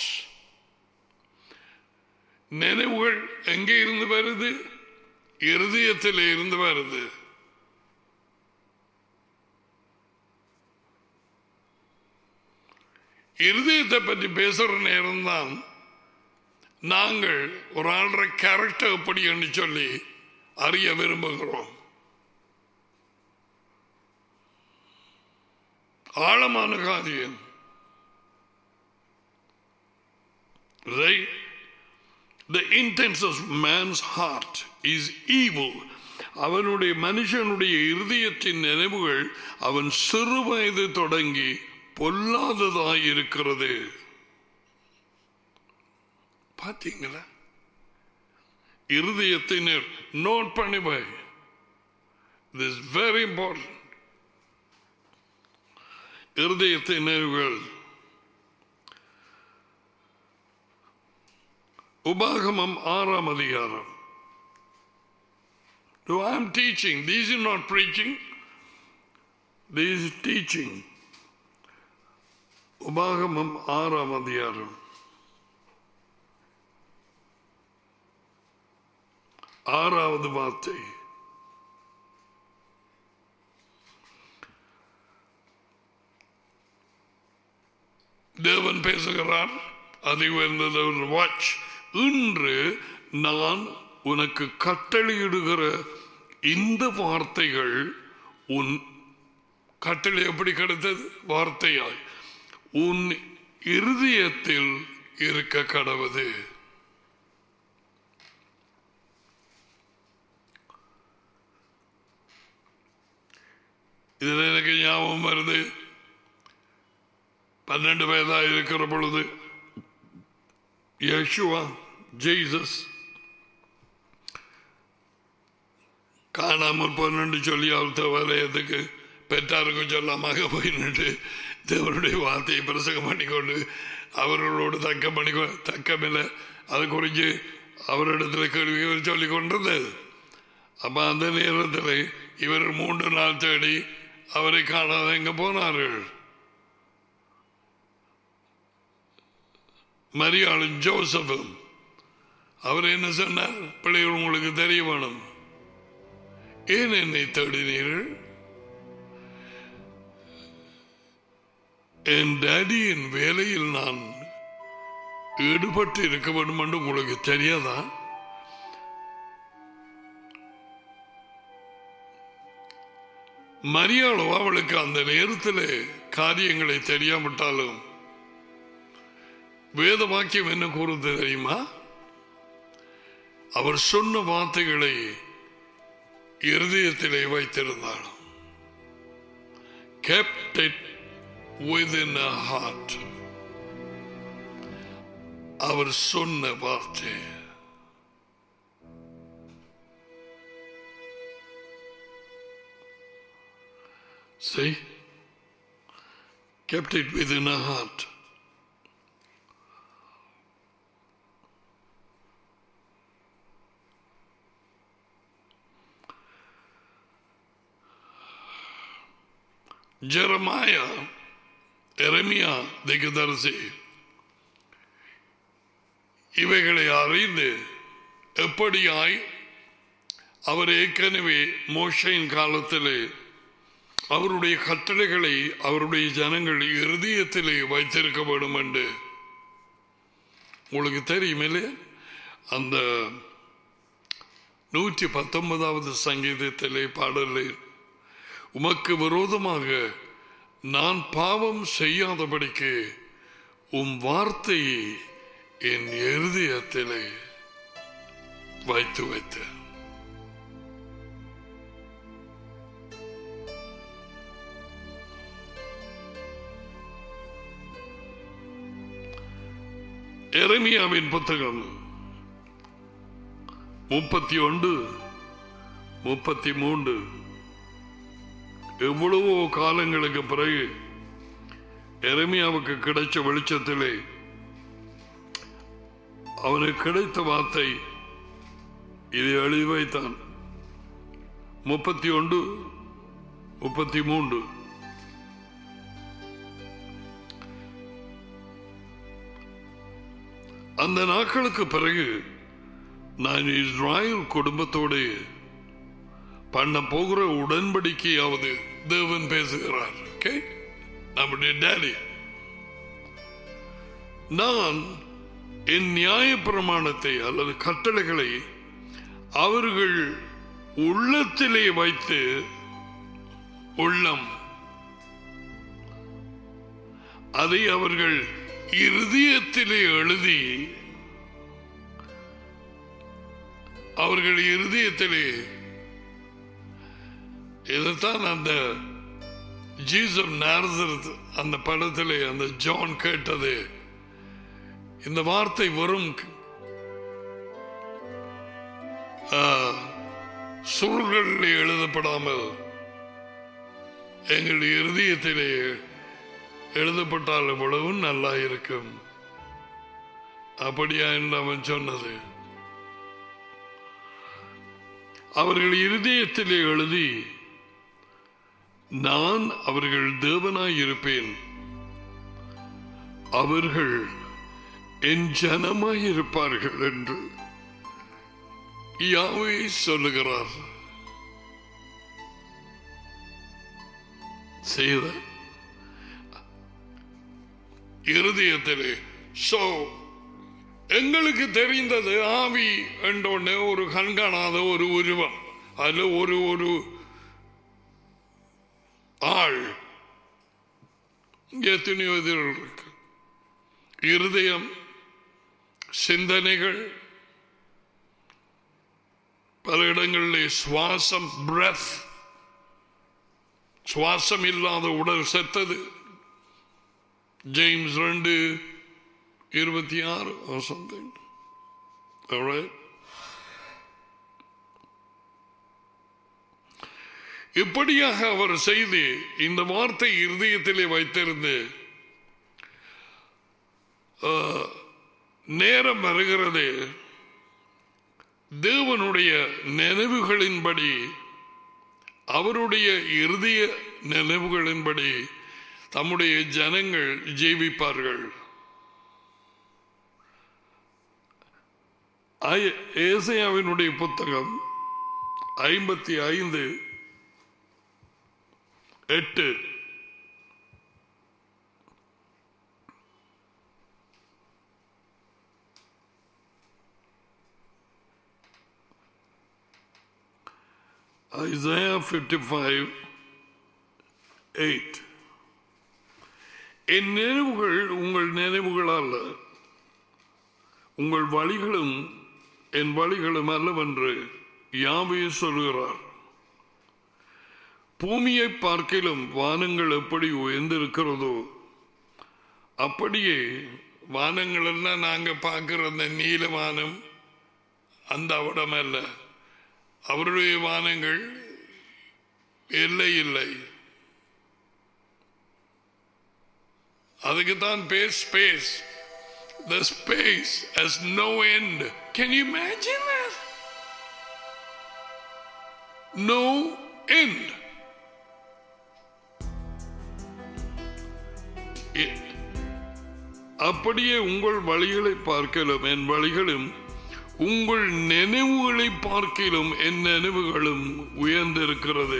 நினைவுகள் எங்கே இருந்து வருது இருதயத்தில் இருந்து வருது இருதயத்தை பற்றி பேசுற நேரம் தான் நாங்கள் ஒரு ஆள்ற கேரக்டர் எப்படி என்று சொல்லி அறிய விரும்புகிறோம் ஆழமான காரியம் Right? The intents of man's heart is evil. அவனுடைய மனுஷனுடைய இருதயத்தின் நினைவுகள் அவன் சிறு வயது தொடங்கி பொல்லாததாய் இருக்கிறது பார்த்தீங்களா இருதயத்தை நோட் பண்ணி பாய் திஸ் வெரி இம்பார்ட்டன்ட் இருதயத்தின் நினைவுகள் உபாகமம் ஆறாம் அதிகாரம் So I am teaching. These are not preaching. This is teaching. உபாகமம் ஆறாம் அதிகாரம் ஆறாவது வார்த்தை தேவன் பேசுகிறார் அதை உயர்ந்தது வாட்ச் இன்று நான் உனக்கு கட்டளையிடுகிற இந்த வார்த்தைகள் உன் கட்டளை எப்படி கிடைத்தது வார்த்தையாய் உன் இருதயத்தில் இருக்க கடவுது இதுல எனக்கு ஞாபகம் வருது பன்னெண்டு வயதா இருக்கிற பொழுது யேசுவா ஜெய்சஸ் காணாமல் போனு சொல்லி அழுத்த வலயத்துக்கு பெற்றாருக்கு சொல்லாமாக போய் நின்று தேவனுடைய வார்த்தையை பிரசங்கம் பண்ணிக்கொண்டு அவர்களோடு தக்க பண்ணி தக்கமில்லை அதை குறித்து அவரிடத்தில் கேள்விகள் சொல்லிக் கொண்டிருந்தது அப்ப அந்த நேரத்தில் இவர் மூன்று நாள் தேடி அவரை காணாத எங்க போனார்கள் மரியாளும் ஜோசப்பும் அவர் என்ன சொன்னார் பிள்ளைகள் உங்களுக்கு தெரிய வேணும் ஏன் என்னை தேடினீர்கள் என் டேடியின் வேலையில் நான் ஈடுபட்டு இருக்க வேண்டும் என்று உங்களுக்கு தெரியாதா மரியாளோ அவளுக்கு அந்த நேரத்தில் காரியங்களை தெரியாவிட்டாலும் வேத வாக்கியம் என்ன கூறுது தெரியுமா அவர் சொன்ன வார்த்தைகளை இருதயத்திலே வைத்திருந்தாலும் kept it within her heart அவர் சொன்ன வார்த்தை See? Kept it within her heart. Jeremiah எரமியா திகதரிசி இவைகளை அறிந்து எப்படியாய் அவர் ஏற்கனவே மோஷையின் காலத்திலே அவருடைய கட்டளைகளை அவருடைய ஜனங்கள் இருதயத்திலே வைத்திருக்க வேண்டும் என்று உங்களுக்கு தெரியும் இல்லையா அந்த நூற்றி பத்தொன்பதாவது சங்கீதத்திலே பாடலில் உமக்கு விரோதமாக நான் பாவம் செய்யாதபடிக்கு உம் வார்த்தையை என் இருதயத்திலே வைத்து வைத்தேன் எரமியாவின் புத்தகம் முப்பத்தி ஒன்று முப்பத்தி மூன்று எவ்வளவோ காலங்களுக்கு பிறகு எரமியாவுக்கு கிடைச்ச வெளிச்சத்திலே அவனுக்கு கிடைத்த வார்த்தை இதை எழுதி வைத்தான் முப்பத்தி ஒன்று முப்பத்தி மூன்று அந்த நாட்களுக்கு பிறகு நான் இஸ்ராயல் குடும்பத்தோடு பண்ண போகிற உடன்படிக்கையாவது தேவன் பேசுகிறார் ஓகே நம்முடைய டேடி நான் என் நியாய பிரமாணத்தை அல்லது கட்டளைகளை அவர்கள் உள்ளத்திலே வைத்து உள்ளம் அதை அவர்கள் இருதயத்திலே எழுதி அவர்கள் இருதயத்திலே இதைத்தான் அந்த ஜீசம் நாரசரத் அந்த படத்திலே அந்த ஜான் கேட்டது இந்த வார்த்தை வெறும் ஆ, சுருள்களில் எழுதப்படாமல் எங்கள் இருதயத்திலே எழுதப்பட்டால் எவ்வளவு நல்லா இருக்கும் அப்படியா என்று அவன் சொன்னது அவர்கள் இருதயத்திலே எழுதி நான் அவர்கள் தேவனாய் இருப்பேன் அவர்கள் என் ஜனமாய் இருப்பார்கள் என்று யாவே சொல்லுகிறார் செய்த இருதயத்திலே சோ எங்களுக்கு தெரிந்தது ஆவி என்றொன்னு ஒரு கண்காணாத ஒரு உருவம் அதுல ஒரு ஒரு ஆள் இங்க எத்தனையோ எதிர்கள் இருக்கு இருதயம் சிந்தனைகள் பல இடங்களிலே சுவாசம் பிரத் சுவாசம் இல்லாத உடல் செத்தது ஜேம்ஸ் ரெண்டு இருபத்தி ஆறு or something. All right? இப்படியாக அவர் செய்து இந்த வார்த்தை இருதயத்திலே வைத்திருந்து ஆ, நேரம் வருகிறது தேவனுடைய நினைவுகளின்படி அவருடைய இறுதிய நினைவுகளின்படி தம்முடைய ஜனங்கள் ஜீவிப்பார்கள் ஐ- ஏசாயாவினுடைய புத்தகம் ஐம்பத்தி ஐந்து எட்டு Isaiah 55 8 என் நினைவுகள் உங்கள் நினைவுகள் அல்ல உங்கள் வழிகளும் என் வழிகளும் அல்லவென்று யாவே சொல்கிறார் பூமியை பார்க்கிலும் வானங்கள் எப்படி உயர்ந்திருக்கிறதோ அப்படியே வானங்கள் எல்லாம் நாங்க பார்க்கிற அந்த நீல வானம் அந்த அவடம் அல்ல அவருடைய வானங்கள் எல்லை இல்லை அதுக்கு தான் base space The space has no end. Can you imagine that? No end. இ- அப்படியே உங்கள் வழிகளை பார்க்கலும் என் வழிகளும் உங்கள் நினைவுகளை பார்க்கிலும் என் நினைவுகளும் உயர்ந்திருக்கிறது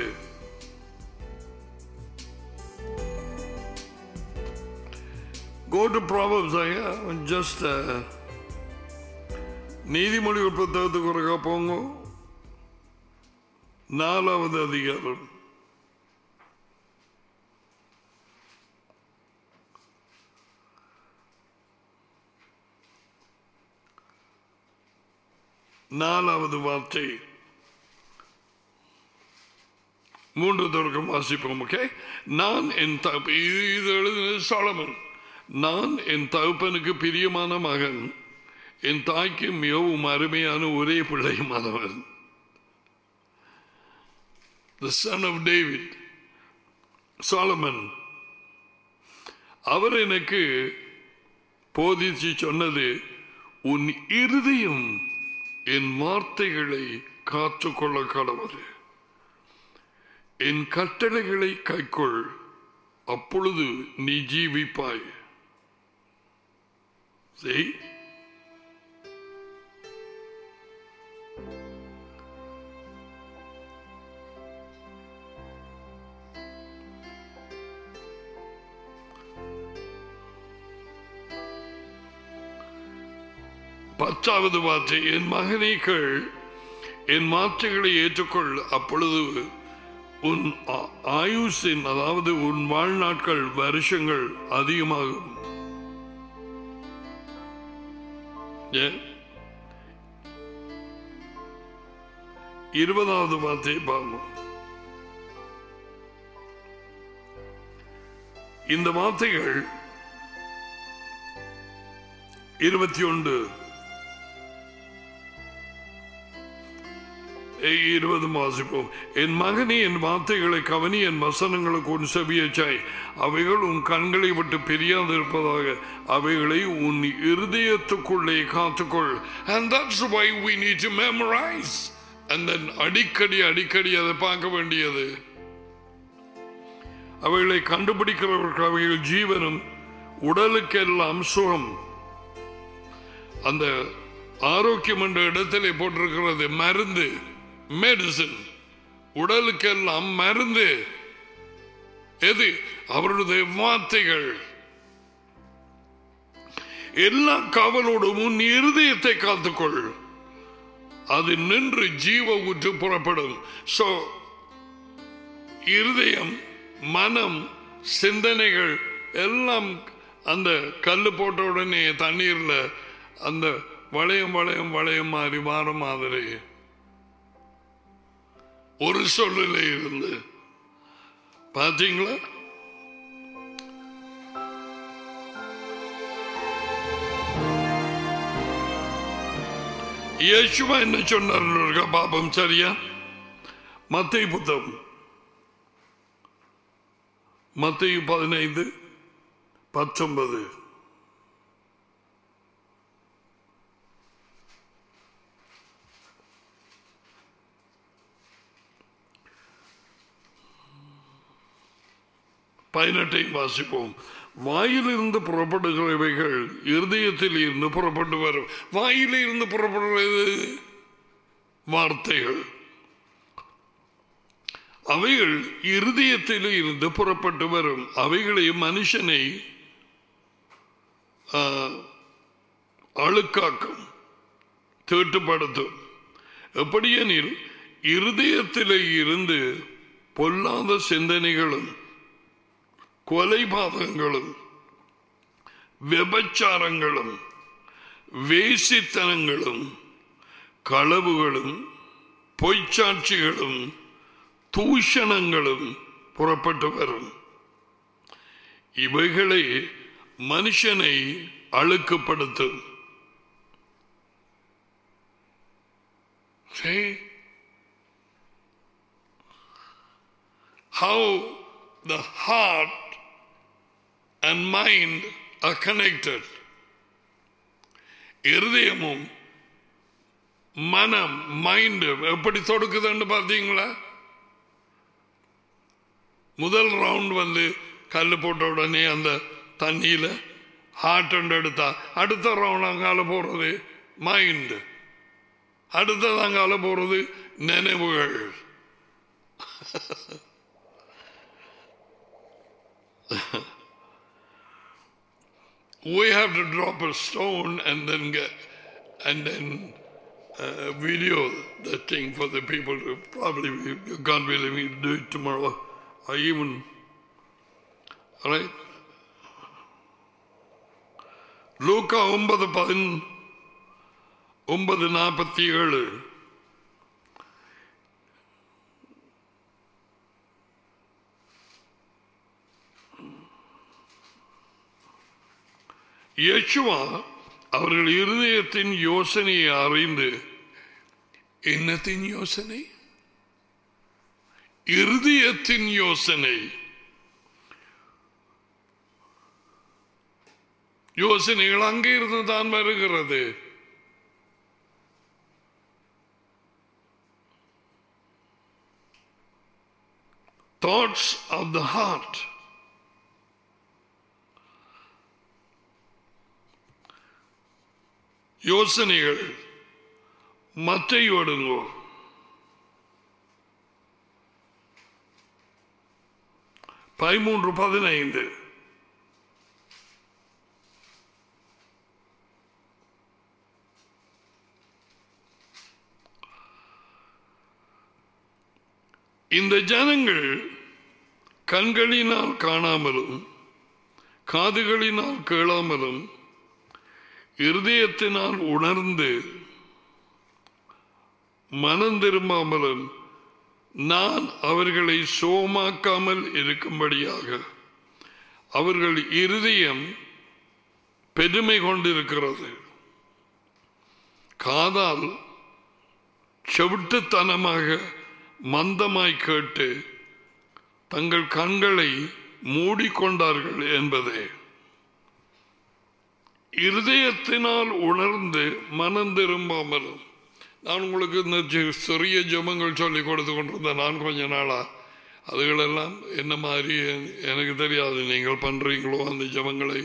Go to Proverbs, ஐயா just uh, நீதிமொழிகள் புத்தகத்துக்கு ஒரு போங்க நாலாவது அதிகாரம் நாலாவது வார்த்தை மூன்று தொடக்கம் வாசிப்போம் ஓகே நான் என் தகப்ப இது இது எழுதினது சாலமன் நான் என் தகப்பனுக்கு பிரியமான மகன் என் தாய்க்கு மிகவும் அருமையான ஒரே பிள்ளையுமானவன் the son of David Solomon அவர் எனக்கு போதிச்சு சொன்னது உன் இருதயம் என் வார்த்தைகளை காத்துக்கொள்ள கடவுள் என் கட்டளைகளை கைக்கொள் அப்பொழுது நீ ஜீவிப்பாய் See? பத்தாவது வார்த்தை என் மகனே கேள் என் வார்த்தைகளை ஏற்றுக்கொள் அப்பொழுது உன் ஆ- ஆயுசின் அதாவது உன் வாழ்நாட்கள் வருஷங்கள் அதிகமாகும் ஏன்? இருபதாவது வார்த்தை பாருங்க இந்த வார்த்தைகள் இருபத்தி ஒன்று இருபது வாசிப்போம் என் மகனே என் வார்த்தைகளை கவனி என் வசனங்களுக்கு உன் செவியச்சாய் அவைகள் உன் கண்களை விட்டு பிரியாது இருப்பதாக அவைகளை உன் இருதயத்துக்குள்ளே காத்துக்கொள் and that's why we need to memorize and then அடிக்கடி அடிக்கடி அதை பார்க்க வேண்டியது அவைகளை கண்டுபிடிக்கிறவர்கள் அவைகள் ஜீவனும் உடலுக்கெல்லாம் சுகம் அந்த ஆரோக்கியம் என்ற இடத்திலே போட்டிருக்கிறது மருந்து மெடிசின் உடலுக்கெல்லாம் மருந்து எது அவருடைய வார்த்தைகள் எல்லா காவலோடும் உன் இருதயத்தை காத்துக்கொள் அது நின்று ஜீவ ஊற்று புறப்படும் சோ இருதயம் மனம் சிந்தனைகள் எல்லாம் அந்த கல் போட்ட உடனே தண்ணீர்ல அந்த வளையம் வளையம் வளையம் மாறி மாற மாதிரி ஒரு சொல்லில இருந்து பாத்தீங்களா இயேசுவா என்ன சொன்னார் பாப்பம் சரியா மத்திய புத்தகம் மத்திய பதினைந்து பத்தொன்பது பதினெட்டையும் வாசிப்போம் வாயிலிருந்து புறப்படுகிறவைகள் இருதயத்தில் இருந்து புறப்பட்டு வரும் வாயிலிருந்து புறப்படுகிறது வார்த்தைகள் அவைகள் இருதயத்தில் இருந்து புறப்பட்டு வரும் அவைகளை மனுஷனை ஆ, அழுக்காக்கும் தீட்டுப்படுத்தும் எப்படியெனில் இருதயத்திலே இருந்து பொல்லாத சிந்தனைகளும் கொலைபாதகங்களும் விபச்சாரங்களும் வேசித்தனங்களும் களவுகளும் பொய்ச்சாட்சிகளும் தூஷணங்களும் புறப்பட்டு வரும் இவைகளே மனுஷனை அழுக்குப்படுத்தும் See? How the heart and mind are connected. இருதயமும் மனம் மைண்ட் எப்படி தொடுக்குதுன்னு பார்த்தீங்களா முதல் ரவுண்ட் வந்து கல் போட்ட உடனே அந்த தண்ணியில் ஹார்ட் எடுத்தா அடுத்த ரவுண்ட் அங்கால போறது மைண்ட் அடுத்தது அங்கால போறது நினைவுகள் we have to drop a stone and then get and then uh, video the thing for the people to probably you can't believe me do it tomorrow or even all right லூக்கா ஒன்பது பதின் ஒன்பது நாற்பத்தி ஏழு யேசுவா அவர்கள் இருதயத்தின் யோசனையை அறிந்து என்னத்தின் யோசனை இருதயத்தின் யோசனை யோசனைகள் அங்கே இருந்து தான் வருகிறது thoughts of the heart யோசனைகள் மற்ற ஓடுங்கோ பதிமூன்று பதினைந்து இந்த ஜனங்கள் கண்களினால் காணாமலும் காதுகளினால் கேளாமலும் இருதயத்தினால் உணர்ந்து மனம் திரும்பாமலும் நான் அவர்களை சோமாக்காமல் இருக்கும்படியாக அவர்கள் இருதயம் பெருமை கொண்டிருக்கிறது காதால் செவிட்டுத்தனமாக மந்தமாய் கேட்டு தங்கள் கண்களை மூடிக்கொண்டார்கள் என்பதே இருதயத்தினால் உணர்ந்து மனம் திரும்பாமலும் நான் உங்களுக்கு இந்த சி- சிறிய ஜெபங்கள் சொல்லி கொடுத்து கொண்டிருந்தேன் நான் கொஞ்ச நாளா அதுகளெல்லாம் என்ன மாதிரி எ- எனக்கு தெரியாது நீங்கள் பண்றீங்களோ அந்த ஜெபங்களை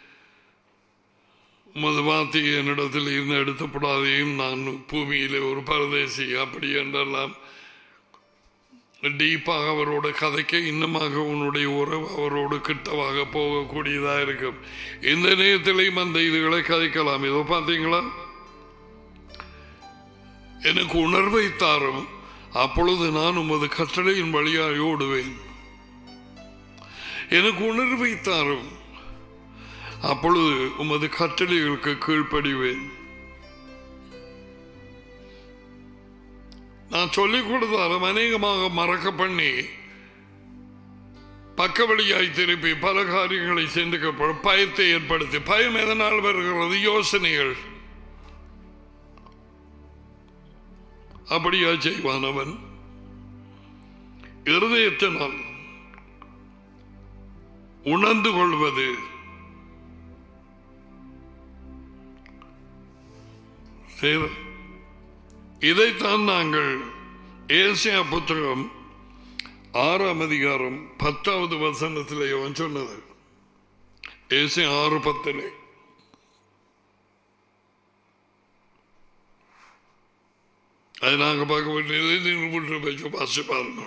உமது வார்த்தை என்னிடத்தில் இருந்து எடுத்தப்படாதையும் நான் பூமியிலே ஒரு பரதேசி அப்படி என்றெல்லாம் டீப்பாக அவரோட கதைக்க இன்னமாக உன்னுடைய உறவு அவரோடு கிட்டவாக போகக்கூடியதாக இருக்கும் இந்த நேரத்திலையும் அந்த இதுகளை கதைக்கலாம் இதோ பார்த்தீங்களா எனக்கு உணர்வை தாரும் அப்பொழுது நான் உமது கட்டளையின் வழியாய் ஓடுவேன் எனக்கு உணர்வை தாரும் அப்பொழுது உமது கட்டளைகளுக்கு கீழ்ப்படிவேன் நான் சொல்லிக் கொடுத்தாலும் அநேகமாக மறக்க பண்ணி பக்க வழியாய் திருப்பி பல காரியங்களை சிந்திக்க பயத்தை ஏற்படுத்தி பயம் எதனால் வருகிறது யோசனைகள் அப்படியா செய்வான் அவன் இருதயத்தினால் உணர்ந்து கொள்வது சரி இதைத்தான் நாங்கள் ஏசியா புத்தகம் ஆறாம் அதிகாரம் பத்தாவது வசனத்தில் அவன் சொன்னது ஏசி ஆறு பத்திலே அது நாங்க பார்க்க வேண்டியது நீங்கள் விட்டு வச்சு வாசி பாருங்க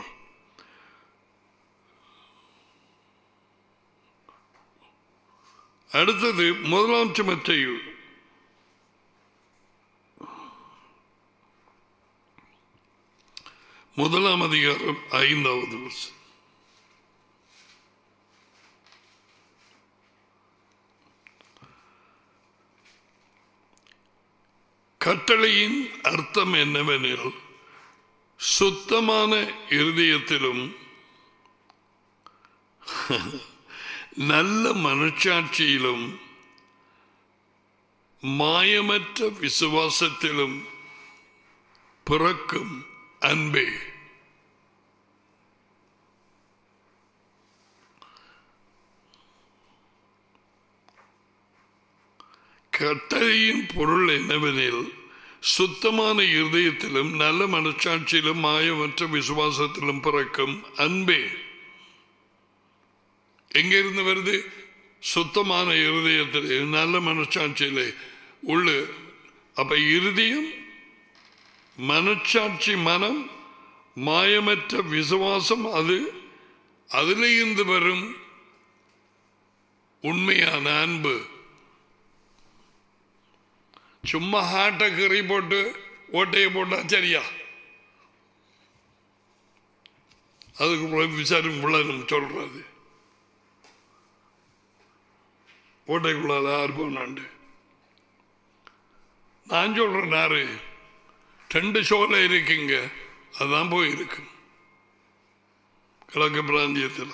அடுத்தது முதலாம் சுமத்தையு முதலாம் அதிகாரம் ஐந்தாவது வருஷம் கட்டளையின் அர்த்தம் என்னவெனில் சுத்தமான இருதயத்திலும் நல்ல மனச்சாட்சியிலும் மாயமற்ற விசுவாசத்திலும் பிறக்கும் அன்பே கட்டளையின் பொருள் என்னவெனில் சுத்தமான இருதயத்திலும் நல்ல மனச்சாட்சியிலும் மாயமற்ற விசுவாசத்திலும் பிறக்கும் அன்பே எங்கிருந்து வருது சுத்தமான இருதயத்திலே நல்ல மனச்சாட்சியிலே உள்ள அப்ப இருதயம் மனச்சாட்சி மனம் மாயமற்ற விசுவாசம் அது அதில் இருந்து வரும் உண்மையான அன்பு சும்மா ஹார்ட்டை கறி போட்டு ஓட்டையை போட்டா சரியா அதுக்கு விசாரம் உள்ளனும் சொல்றது ஓட்டைக்குள்ளால யார் போனாண்டு நான் சொல்றேன் யாரு ரெண்டு ஷோல இருக்கீங்க அதான் போயிருக்கு கிழக்கு பிராந்தியத்தில்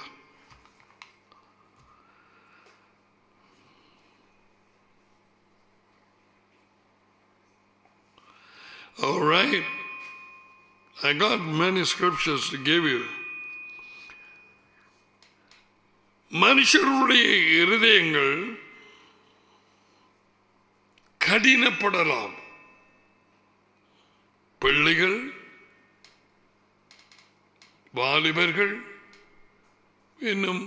All right. I got many scriptures to give you. மனுஷருடைய இருதயங்கள் கடினப்படலாம் பிள்ளைகள் வாலிபர்கள் இன்னும்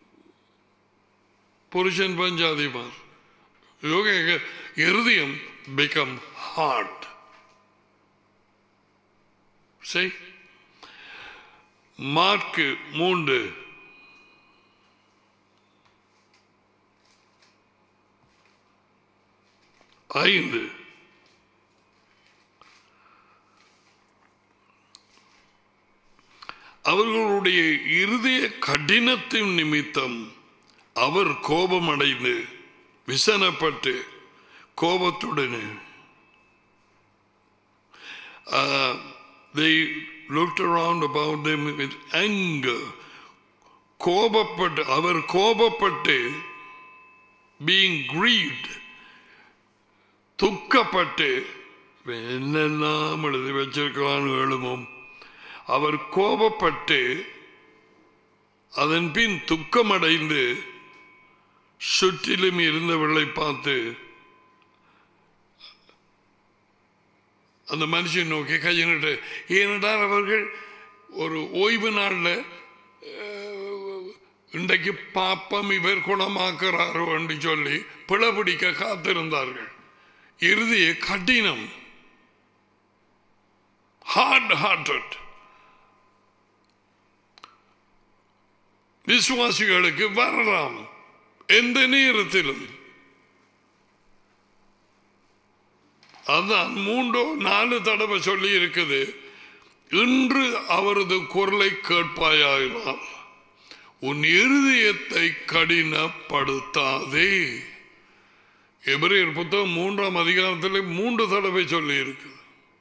புருஷன் பஞ்சாதிமார் இருதயம் பிகம் ஹார்ட் செய் மார்க்கு மூன்று ஐந்து அவர்களுடைய இருதய கடினத்தின் நிமித்தம் அவர் கோபமடைந்து விசனப்பட்டு கோபத்துடன் uh, they looked around about them with anger கோபப்பட்டு அவர் கோபப்பட்டு being grieved துக்கப்பட்டு என்னெல்லாம் எழுதி வச்சிருக்கலான்னு எழுமும் அவர் கோபப்பட்டு அதன் பின் துக்கமடைந்து சுற்றிலும் இருந்தவர்களை பார்த்து அந்த மனுஷன் நோக்கி கையினிட்டு ஏனென்றால் அவர்கள் ஒரு ஓய்வு நாளில் இன்றைக்கு பாப்பம் இவர் குணமாக்குறாரோ என்று சொல்லி பிளபிடிக்க காத்திருந்தார்கள் இறுதிய கடினம் ஹார்ட் ஹார்ட்டட் விசுவாசிகளுக்கு வரலாம் எந்த நேரத்திலும் அதான் மூன்றோ நாலு தடவை சொல்லி இருக்குது இன்று அவரது குரலை கேட்பாயாயினால் உன் இருதயத்தை கடினப்படுத்தாதே எபிரேயர் புத்தகம் மூன்றாம் அதிகாரத்தில் மூன்று தடவை சொல்லி இருக்குது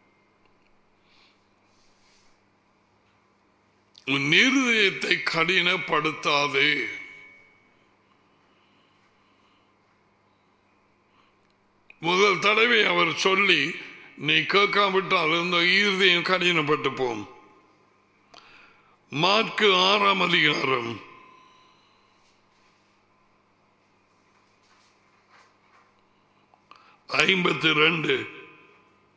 உன் இருதயத்தை கடினப்படுத்தாதே முதல் தடவை அவர் சொல்லி நீ கேட்காவிட்டால் இந்த இருதயம் கடினப்பட்டு போம் மார்க்கு ஆறாம் அதிகாரம் ஐம்பத்தி ரெண்டு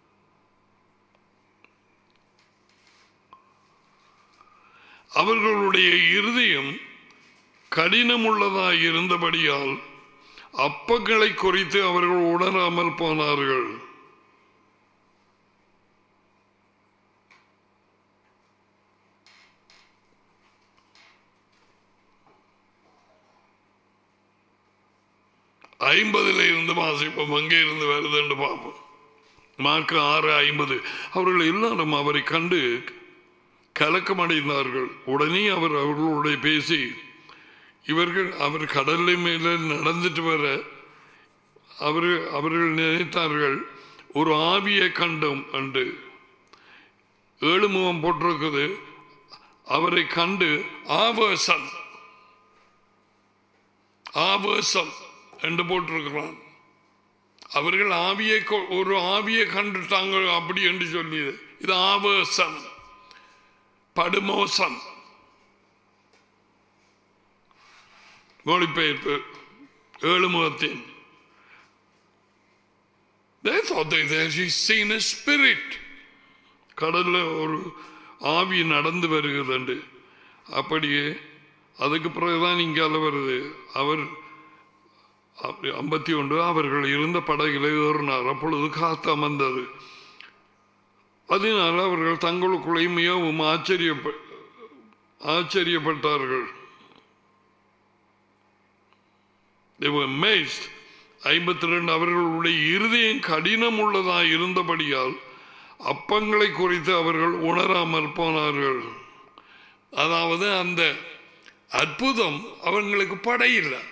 அவர்களுடைய அவர்களுடைய இருதயம் கடினமுள்ளதாய் இருந்தபடியால் அப்பங்களை குறித்து அவர்கள் உணராமல் போனார்கள் ஐம்பதுல இருந்து வாசிப்போம் அங்கே இருந்து வருது என்று பார்ப்போம் மார்க்கு ஆறு ஐம்பது அவர்கள் எல்லாரும் அவரை கண்டு கலக்கமடைந்தார்கள் உடனே அவர் அவர்களோட பேசி இவர்கள் அவர் கடலை மேல நடந்துட்டு வர அவர் அவர்கள் நினைத்தார்கள் ஒரு ஆவியை கண்டோம் என்று ஏழு முகம் போட்டிருக்குது அவரை கண்டு ஆவேசம் ஆவேசம் என்று போட்டிருக்கிறான் அவர்கள் ஆவியை கொ- ஒரு ஆவியை கண்டுட்டாங்க அப்படி என்று சொல்லியது இது ஆவேசம் படுமோசம் மொழிபெயர்ப்பு ஏழு முகத்தின் They thought they they actually seen a spirit. கடல்ல ஒரு ஆவி நடந்து வருகிறது அப்படியே அதுக்கு பிறகுதான் இங்கால வருது அவர் ஐம்பத்தி ஒன்று அவர்கள் இருந்த படகில் ஏறினார் அப்பொழுது காத்து அமர்ந்தது அதனால் அவர்கள் தங்களுக்குள்ளே மிகவும் ஆச்சரியப்ப ஆச்சரியப்பட்டார்கள் They were amazed. ஐம்பத்தி ரெண்டு அவர்களுடைய இருதயம் கடினம் உள்ளதாக இருந்தபடியால் அப்பங்களை குறித்து அவர்கள் உணராமல் போனார்கள் அதாவது அந்த அற்புதம் அவங்களுக்கு படையில்லை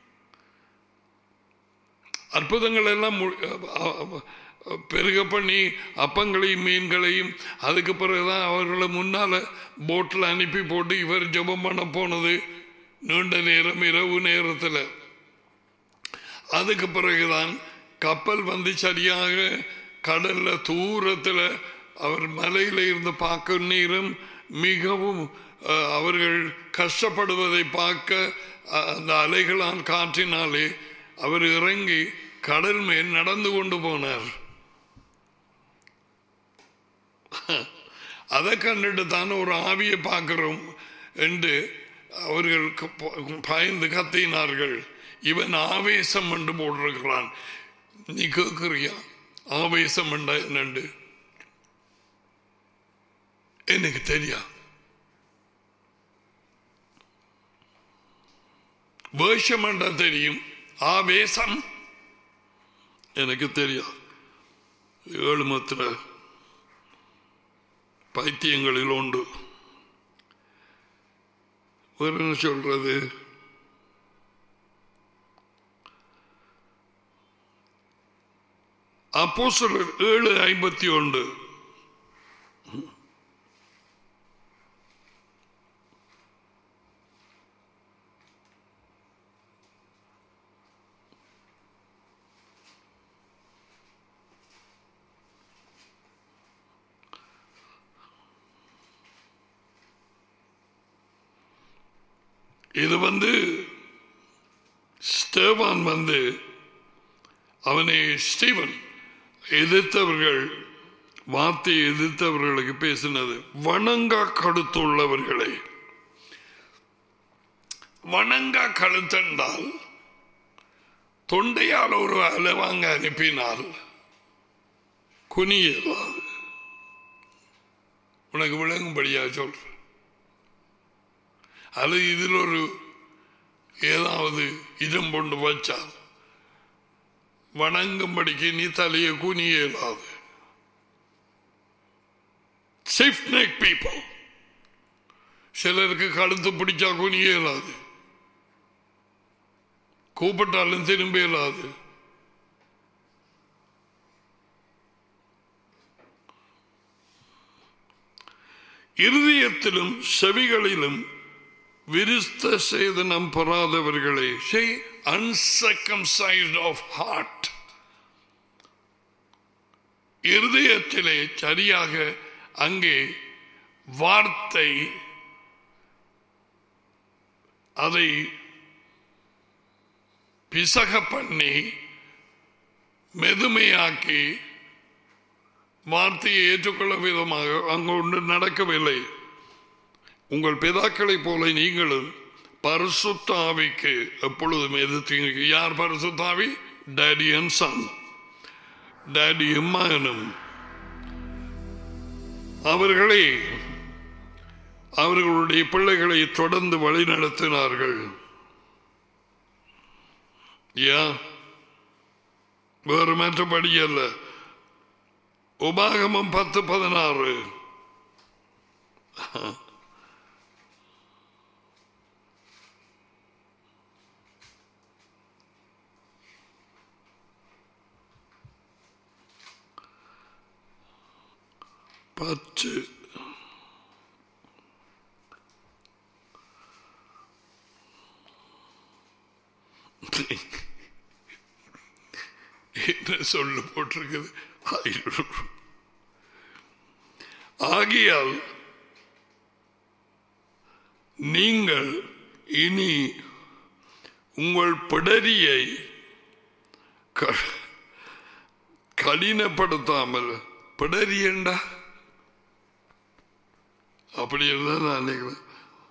அற்புதங்கள் எல்லாம் மு- அ- அ- பெருக பண்ணி அப்பங்களையும் மீன்களையும் அதுக்கு பிறகுதான் அவர்களை முன்னால போட்டில் அனுப்பி போட்டு இவர் ஜெபம் பண்ண போனது நீண்ட நேரம் இரவு நேரத்தில் அதுக்கு பிறகுதான் கப்பல் வந்து சரியாக கடல்ல தூரத்தில் அவர் மலையில இருந்து பார்க்க நேரம் மிகவும் அஹ், அவர்கள் கஷ்டப்படுவதை பார்க்க அஹ், அந்த அலைகளால் காற்றினாலே அவர் இறங்கி கடல் மேல் நடந்து கொண்டு போனார் அதை கண்டுட்டு தான் ஒரு ஆவியை பார்க்கிறோம் என்று அவர்கள் க- பயந்து கத்தினார்கள் இவன் ஆவேசம் என்று போட்டிருக்கிறான் நீ கேட்கிறியா ஆவேசம் என்றா என்னண்டு எனக்கு தெரியா வேஷம் என்றா தெரியும் ஆவேசம் எனக்கு தெரியாது ஏழு மத்திர பைத்தியங்களில் உண்டு வேற என்ன சொல்றது அப்போ ஏழு ஐம்பத்தி ஒன்று இது வந்து ஸ்டேவான் வந்து அவனை ஸ்டீவன் எதிர்த்தவர்கள் வார்த்தையை எதிர்த்தவர்களுக்கு பேசினது வணங்கா கழுத்துள்ளவர்களே வணங்கா கழுத்தென்றால் தொண்டையால் ஒரு அலவாங்க அனுப்பினால் குனியலாது உனக்கு விளங்கும்படியா சொல்றேன் அல்லது இதில் ஒரு ஏதாவது இதம் கொண்டு வச்சால் வணங்கும்படிக்கு நீ தலையை குனிய இயலாது சிஃப்ட் நெக் பீப்புள் சிலருக்கு கழுத்து பிடிச்சா குனிய இயலாது கூப்பிட்டாலும் திரும்ப இயலாது இருதயத்திலும் செவிகளிலும் விருஸ்த சேதனம் பெறாதவர்களே சே uncircumcised ஆஃப் ஹார்ட் இருதயத்திலே சரியாக அங்கே வார்த்தை அதை பிசக பண்ணி மெதுமையாக்கி வார்த்தையை ஏற்றுக்கொள்ள விதமாக அங்கு ஒன்று நடக்கவில்லை உங்கள் பிதாக்களைப் போல நீங்களும் பரிசுத்த ஆவிக்கு எப்பொழுதும் எதிர்த்தீங்க யார் பரிசுத்த ஆவி டேடி அண்ட் சன் டேடியும் மகனும் அவர்களே அவர்களுடைய பிள்ளைகளை தொடர்ந்து வழிநடத்தினார்கள் யா வேறு மற்றபடி அல்ல உபாகமம் பத்து பதினாறு பத்து என்ன சொல்ல போட்டிருக்குது ஆயிரம் ஆகியால் நீங்கள் இனி உங்கள் பிடரியை க- கடினப்படுத்தாமல் பிடரி என்றா அப்படி இருந்தா நான் நினைக்கிறேன்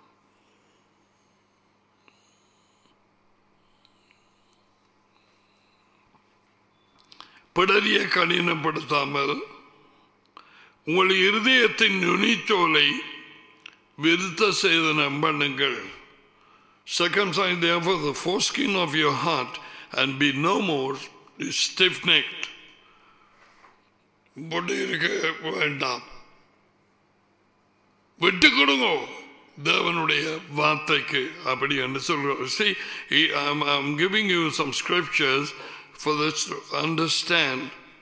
பிடரியை கடினப்படுத்தாமல் உங்கள் இருதயத்தின் நுனித்தோலை விருத்த சேதனம் பண்ணுங்கள் Circumcise therefore the foreskin of your heart and be no more stiff-necked. இப்படி இருக்க வேண்டாம் விட்டு கொடுங்கோ தேவனுடைய வார்த்தைக்கு அப்படி என்று சொல்கிறோம் see he- I'm, I'm giving you some scriptures for this to understand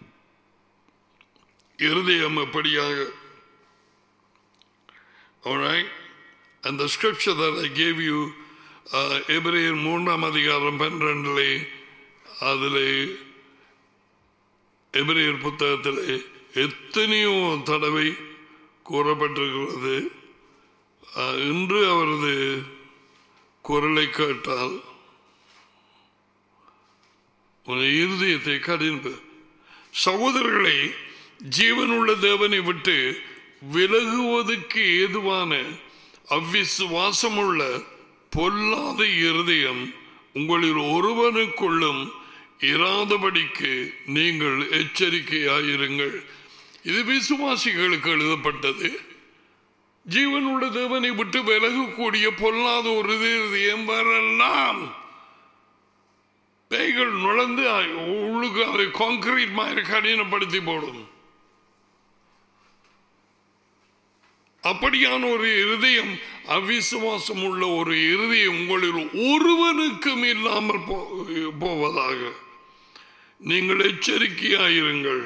இருதயம் எப்படியாக alright and the scripture that I gave you uh, எபிரேயர் மூன்றாம் அதிகாரம் பன்னிரண்டிலே அதிலே எபிரேயர் புத்தகத்திலே எத்தனையோ தடவை கூறப்பட்டிருக்கிறது அஹ், இன்று அவரது குரலை கேட்டால் உன் இருதயத்தை கடின்பு சகோதரர்களை ஜீவனுள்ள தேவனை விட்டு விலகுவதற்கு ஏதுவான அவ்விசுவாசமுள்ள பொல்லாத இருதயம் உங்களில் ஒருவனுக்குள்ளும் இராதபடிக்கு நீங்கள் எச்சரிக்கையாயிருங்கள் இது விசுவாசிகளுக்கு எழுதப்பட்டது ஜீவனுள்ள தேவனை விட்டு விலகக்கூடிய பொல்லாத ஒரு இருதயம் வரலாம் பேய்கள் நுழைந்து உள்ளுக்கு அதை கான்கிரீட் மாதிரி கடினப்படுத்தி போடும் அப்படியான ஒரு இருதயம் அவிசுவாசம் உள்ள ஒரு இருதயம் உங்களில் ஒருவனுக்கும் இல்லாமல் போ- போவதாக நீங்கள் எச்சரிக்கையாயிருங்கள்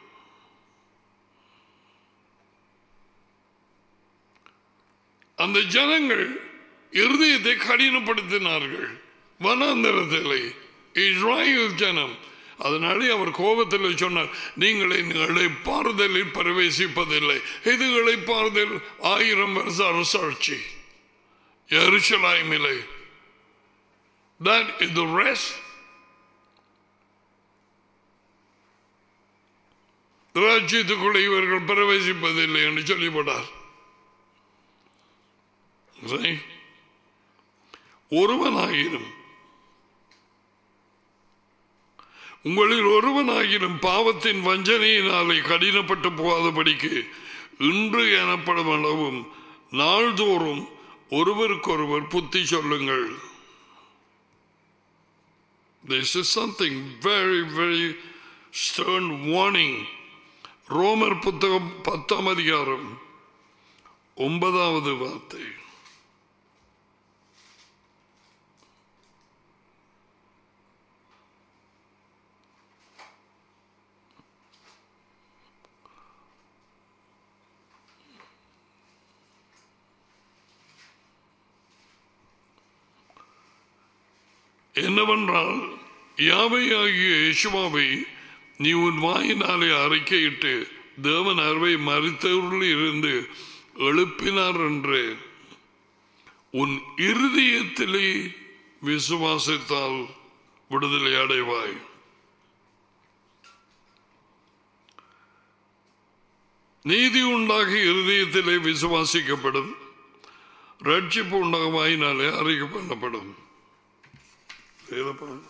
அந்த ஜனங்கள் இருதயத்தை கடினப்படுத்தினார்கள் வனாந்தரத்திலே இஸ்ராயல் ஜனம் அதனாலே அவர் கோபத்தில் சொன்னார் நீங்கள் எங்களை பாறுதலில் பிரவேசிப்பதில்லை இதுகளை பாறுதல் ஆயிரம் வருஷ அரசாட்சி எருசலாய்மில்லை That is the rest. ராஜ்யத்துக்குள்ளே இவர்கள் பிரவேசிப்பதில்லை என்று சொல்லிவிட்டார் சரி. ஒருவனாயினும் உங்களில் ஒருவனாகிலும் பாவத்தின் வஞ்சனையினாலே கடினப்பட்டு போகாதபடிக்கு இன்று எனப்படும் அளவும் நாள்தோறும் ஒருவருக்கொருவர் புத்தி சொல்லுங்கள் This is something very, very stern warning. ரோமர் புத்தகம் பத்தாம் அதிகாரம் ஒன்பதாவது வார்த்தை என்னவென்றால் யாவை ஆகிய யேசுவாவை நீ உன் வாயினாலே அறிக்கையிட்டு தேவன் அறுவை மறித்தவர்கள் இருந்து எழுப்பினார் என்று உன் இருதயத்திலே விசுவாசித்தால் விடுதலை அடைவாய் நீதி உண்டாகி இருதயத்திலே விசுவாசிக்கப்படும் ரட்சிப்பு உண்டாகும் வாயினாலே அறிக்கை பண்ணப்படும் வேதப்படும்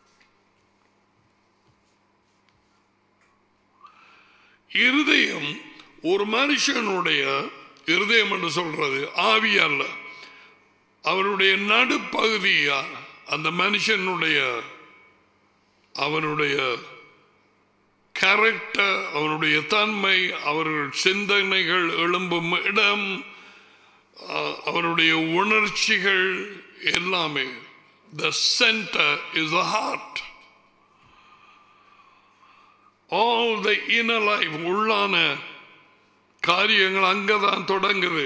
இருதயம் ஒரு மனுஷனுடைய இருதயம் என்று சொல்றது ஆவி அல்ல அவனுடைய நடுப்பகுதியா அந்த மனுஷனுடைய அவனுடைய கேரக்டர் அவனுடைய தன்மை அவர்கள் சிந்தனைகள் எழும்பும் இடம் அஹ், அவருடைய உணர்ச்சிகள் எல்லாமே the centre is the heart all the inner life உள்ளான காரியங்கள் அங்கதான் தொடங்குது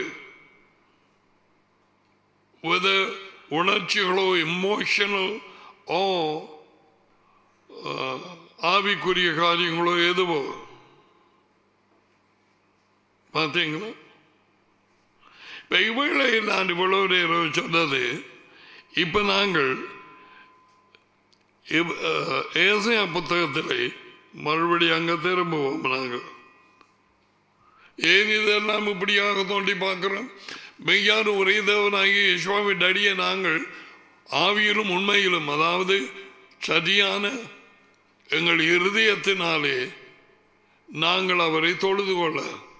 whether உணர்ச்சிகளோ இமோஷனல் ஓ ஆவிக்குரிய காரியங்களோ எதுவோ பார்த்தீங்களா இப்ப இவைகளை நான் இவ்வளவு நேரம் சொன்னது இப்ப நாங்கள் இவ்- அஹ், ஏசாயா புத்தகத்திலே மறுபடியும் அங்க திரும்புவோம் நாங்கள் ஏன் இதெல்லாம் இப்படியாக தோண்டி பார்க்கிறோம் மெய்யான ஒரே தேவனாகிய யெகோவாவின் அடியை நாங்கள் ஆவியிலும் உண்மையிலும் அதாவது சரியான எங்கள் இருதயத்தினாலே நாங்கள் அவரை தொழுது கொள்ள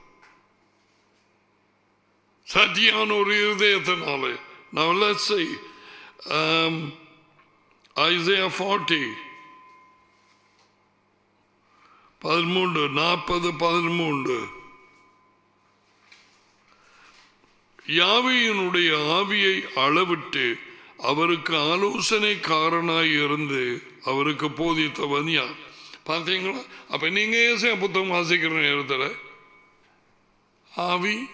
சத்தியான ஒரு இருதயத்தினாலே Now let's see. Um, Isaiah 40 பதிமூன்று நாற்பது பதிமூன்று யாவையினுடைய ஆவியை அளவிட்டு அவருக்கு ஆலோசனைக்காரனாய் இருந்து அவருக்கு போதித்தவன் யார் பார்த்தீங்களா அப்ப நீங்க ஏசையா புத்தகம் வாசிக்கிற நேரத்தில் ஆவி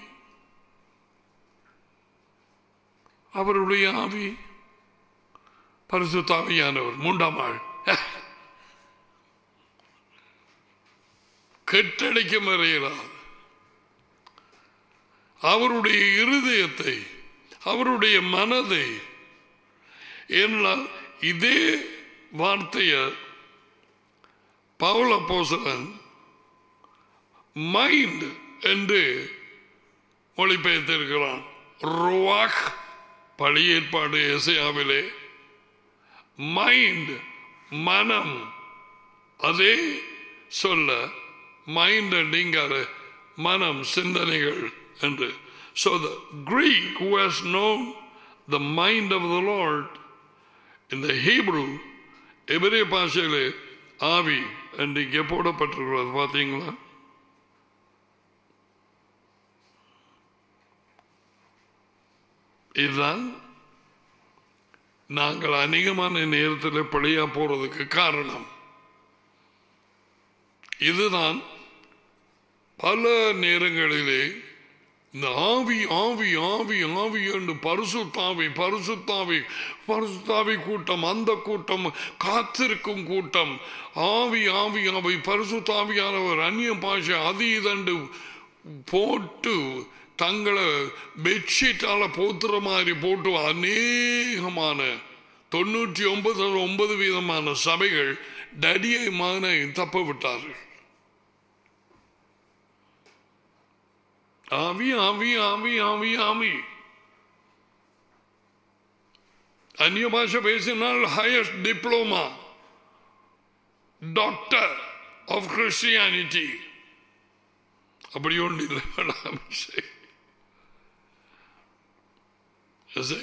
அவருடைய ஆவி பரிசுத்தாவியானவர் மூன்றாம் ஆள் கெட்டடைக்க மறையலாம் அவருடைய இருதயத்தை அவருடைய மனதை என்னால் இதே வார்த்தைய பவுல போசலன் மைண்ட் என்று மொழிபெயர்த்திருக்கிறான் ருவாக் பழைய ஏற்பாடு எசையாவிலே மைண்ட் மனம் அதே சொல்ல மைண்ட் அப்படிங்கிற மனம் சிந்தனைகள் என்று So the Greek who has known the mind of the Lord in the Hebrew எபிரே பாஷையிலே ஆவி என்று இங்கே போடப்பட்டிருக்கிறது பார்த்தீங்களா இதுதான் நாங்கள் அநேகமான நேரத்தில் பிழையா போறதுக்கு காரணம் இதுதான் பல நேரங்களிலே இந்த ஆவி ஆவி ஆவி ஆவி என்று பரிசுத்தாவி பரிசுத்தாவி பரிசுத்தாவி கூட்டம் அந்த கூட்டம் காத்திருக்கும் கூட்டம் ஆவி ஆவி ஆவி பரிசுத்தாவியானவர் அந்நிய பாஷை அது இதண்டு போட்டு தங்களை பெட்ஷீட்டால போத்துற மாதிரி போட்டு அநேகமான தொண்ணூற்றி ஒன்பது ஒன்பது வீதமான சபைகள் டடியை மகனை தப்ப விட்டார்கள் ஆவி ஆவி ஆவி ஆவி ஆவி அந்நிய பாஷை பேசினால் highest diploma doctor of Christianity அப்படி ஒன்று இல்லை வேணாம் சரி. சரி.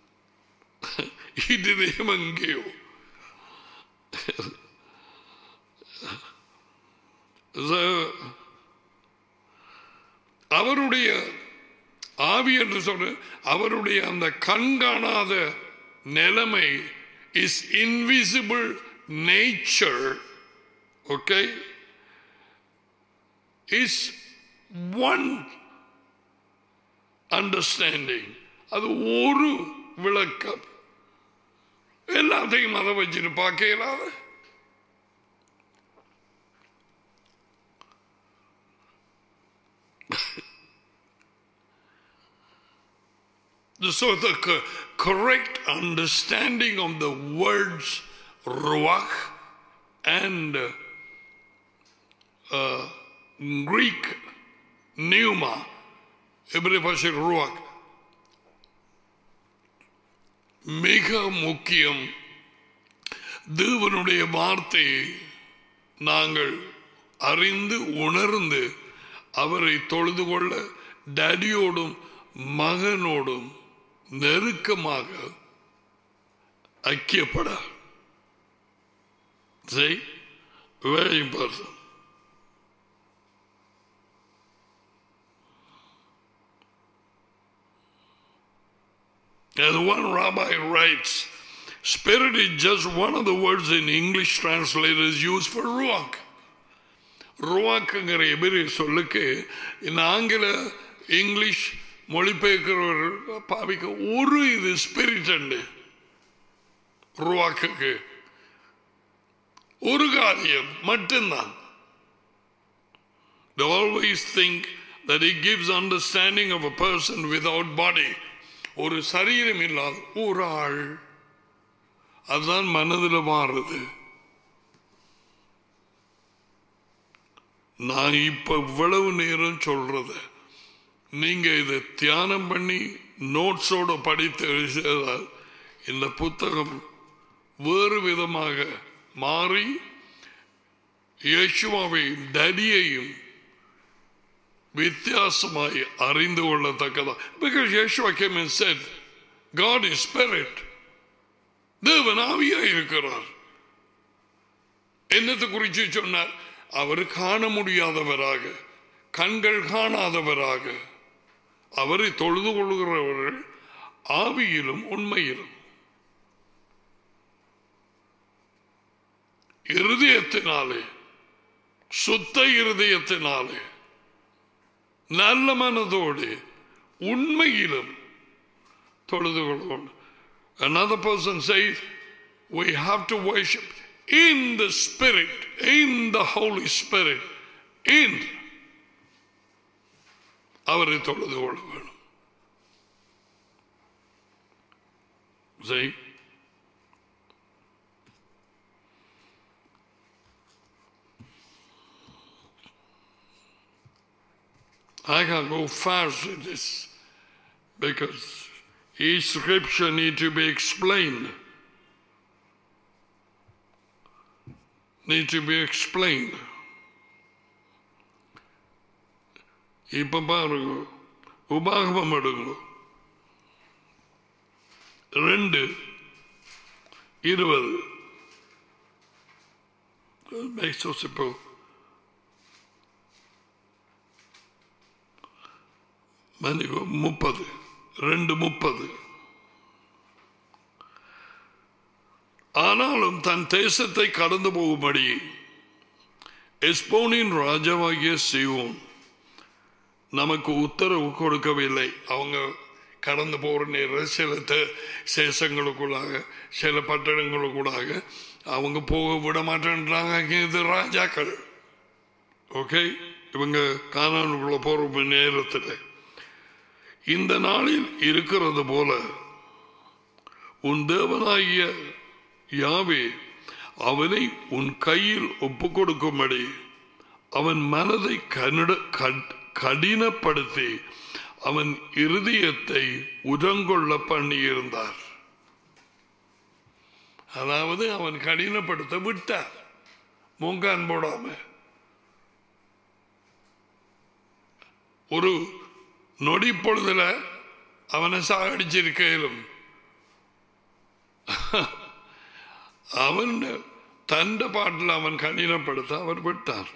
இதயம் எங்கேயோ So, அவருடைய ஆவி என்று சொல்ற அவருடைய அந்த கண்காணாத நிலைமை is invisible nature okay is one understanding அது ஒரு விளக்கம் எல்லாத்தையும் அதை வச்சுட்டு பார்க்க இயலாத So the co- correct understanding of the words ruach and uh, Greek pneuma, Hebrew Pasha ruach, மிக முக்கியம் தேவனுடைய வார்த்தையை நாங்கள் அறிந்து உணர்ந்து அவரை தொழுது கொள்ள டேடியோடும் மகனோடும் நெருக்கமாக ஐக்கியப்பட செய் very important As one rabbi writes, spirit is just one of the words in English translators use for ruach. ருவாக்குங்கிற எபிரி சொல்லுக்கு இந்த ஆங்கில இங்கிலீஷ் மொழிபெயர்க்கிறவர்கள் பாவிக்க ஒரு இது ஸ்பிரிட் உண்டு ருவாக்குக்கு ஒரு காரியம் மட்டும்தான் They always think that it gives understanding of a person without body. ஒரு சரீரம் இல்லாத ஒரு ஆள் அதுதான் மனதில் மாறுது நான் இப்ப இவ்வளவு நேரம் சொல்றத நீங்க இதை தியானம் பண்ணி நோட்ஸோட படித்து செய்தால் இந்த புத்தகம் வேறு விதமாக மாறி இயேசுவாவையும் டடியையும் வித்தியாசமாய் அறிந்து கொள்ளத்தக்கதா because Yeshua came and said God is spirit தேவன் ஆவியா இருக்கிறார் என்னத்தை குறித்து சொன்னார் அவர் காண முடியாதவராக கண்கள் காணாதவராக அவரை தொழுது கொள்கிறவர்கள் ஆவியிலும் உண்மையிலும் இருதயத்தினாலே சுத்த இருதயத்தினாலே நல்ல மனதோடு உண்மையிலும் தொழுது கொள்வோம் Another person says we have to worship in the Spirit, in the Holy Spirit, in அவரை தொழுது கொள்ள வேணும் See? I can go fast with this because each scripture need to be explained. Need to be explained. இப்ப பாருங்க உபாகமம் எடுங்க ரெண்டு இருபது Makes so simple. மன்னிக்கோ முப்பது ரெண்டு முப்பது ஆனாலும் தன் தேசத்தை கடந்து போகும்படி எஸ்போனின் ராஜாவாகிய சிவோன் நமக்கு உத்தரவு கொடுக்கவில்லை அவங்க கடந்து போகிற நேரம் சில தே- சேசங்களுக்குள்ளாக சில பட்டணங்களுக்குள்ளாக அவங்க போக விட மாட்டேன்றாங்க இது ராஜாக்கள் ஓகே இவங்க காணானுக்குள்ள போற நேரத்தில் இந்த நாளில் இருக்கிறது போல உன் தேவனாகிய யாவே அவனை உன் கையில் ஒப்பு கொடுக்கும்படி அவன் மனதை கனட கட்- கடினப்படுத்தி அவன் இருதயத்தை உரங்கொள்ள பண்ணியிருந்தார் அதாவது அவன் கடினப்படுத்த விட்டார் மூங்கான் போடாம ஒரு நொடி பொழுதுல அவனை சாகடிச்சிருக்கையிலும் அவன் தண்ட பாட்டில் அவன் கடினப்படுத்த அவர் விட்டார்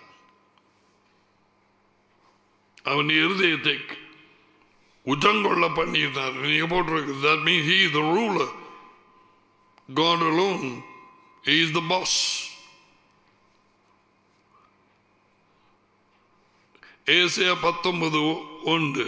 அவன் இருதயத்தை உஜங்கொள்ள பண்ணியிருந்தார் நீங்க போட்டிருக்கு that means he is the ruler God alone he is the boss Asia பத்தொன்பது ஒன்று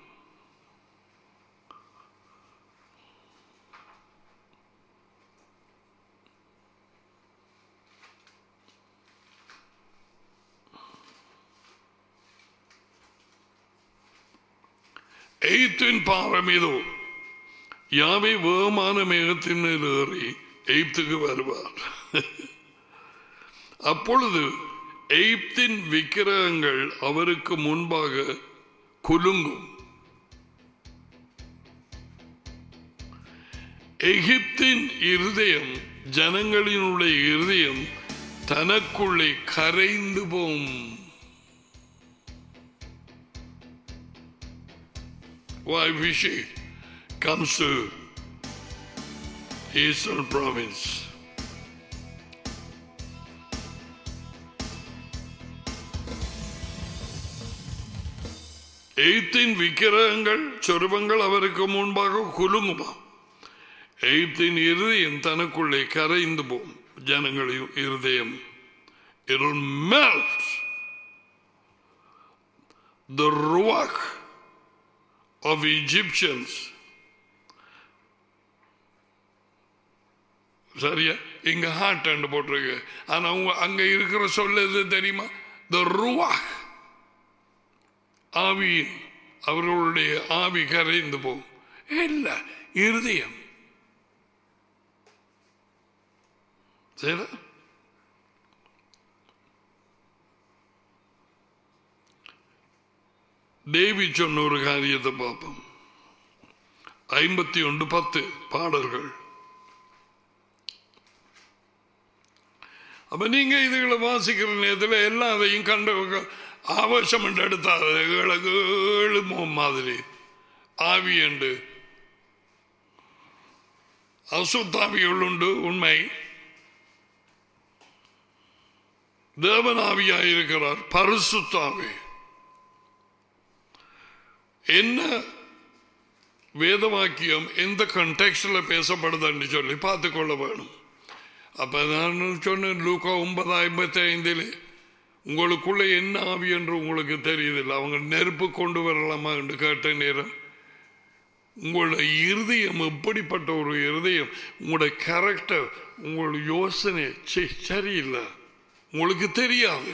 எய்த்தின் பாரம் இதோ யாவை வேகமான மேகத்தின் மேல் ஏறி எய்ப்துக்கு வருவார் அப்பொழுது எய்ப்தின் விக்கிரகங்கள் அவருக்கு முன்பாக குலுங்கும் எகிப்தின் இருதயம் ஜனங்களினுடைய இருதயம் தனக்குள்ளே கரைந்து போம் Why Vishy comes to Eastern province. எய்த்தின் விக்கிரகங்கள் சொருபங்கள் அவருக்கு முன்பாக குலுங்குமா எய்த்தின் இருதயம் தனக்குள்ளே கரைந்து போம் ஜனங்களின் இருதயம் it will melt the ruach of Egyptians சரியா இங்க ஹார்ட் போட்டிருக்கு ஆனா அவங்க அங்க இருக்கிற சொல்ல எது தெரியுமா த ruach ஆவி அவர்களுடைய ஆவி கரைந்து போகும் இல்ல இருதயம் சரி தேவி சொன்ன ஒரு காரியத்தை பார்ப்போம் ஐம்பத்தி ஒன்று பத்து பாடல்கள் அப்ப நீங்க இதுகளை வாசிக்கிற நேரத்தில் எல்லாம் அதையும் கண்ட ஆவேசம் என்று எடுத்தாது ஏழு மாதிரி ஆவி என்று அசுத்தாவிகள் உண்டு உண்மை தேவனாவியாயிருக்கிறார் பரிசுத்தாவி என்ன வேதவாக்கியம் எந்த கண்டெக்ஸ்ட்ல பேசப்படுதுன்னு சொல்லி பார்த்துக்கொள்ள வேணும் அப்ப நான் சொன்னேன் லூக்கா ஒன்பது ஐம்பத்தி ஐந்தில் உங்களுக்குள்ள என்ன ஆவி என்று உங்களுக்கு தெரியுதில்லை அவங்க நெருப்பு கொண்டு வரலாமா என்று கேட்ட நேரம் உங்களோட இருதயம் எப்படிப்பட்ட ஒரு இருதயம் உங்களோட கேரக்டர் உங்களோட யோசனை ச்சே, சரியில்லை உங்களுக்கு தெரியாது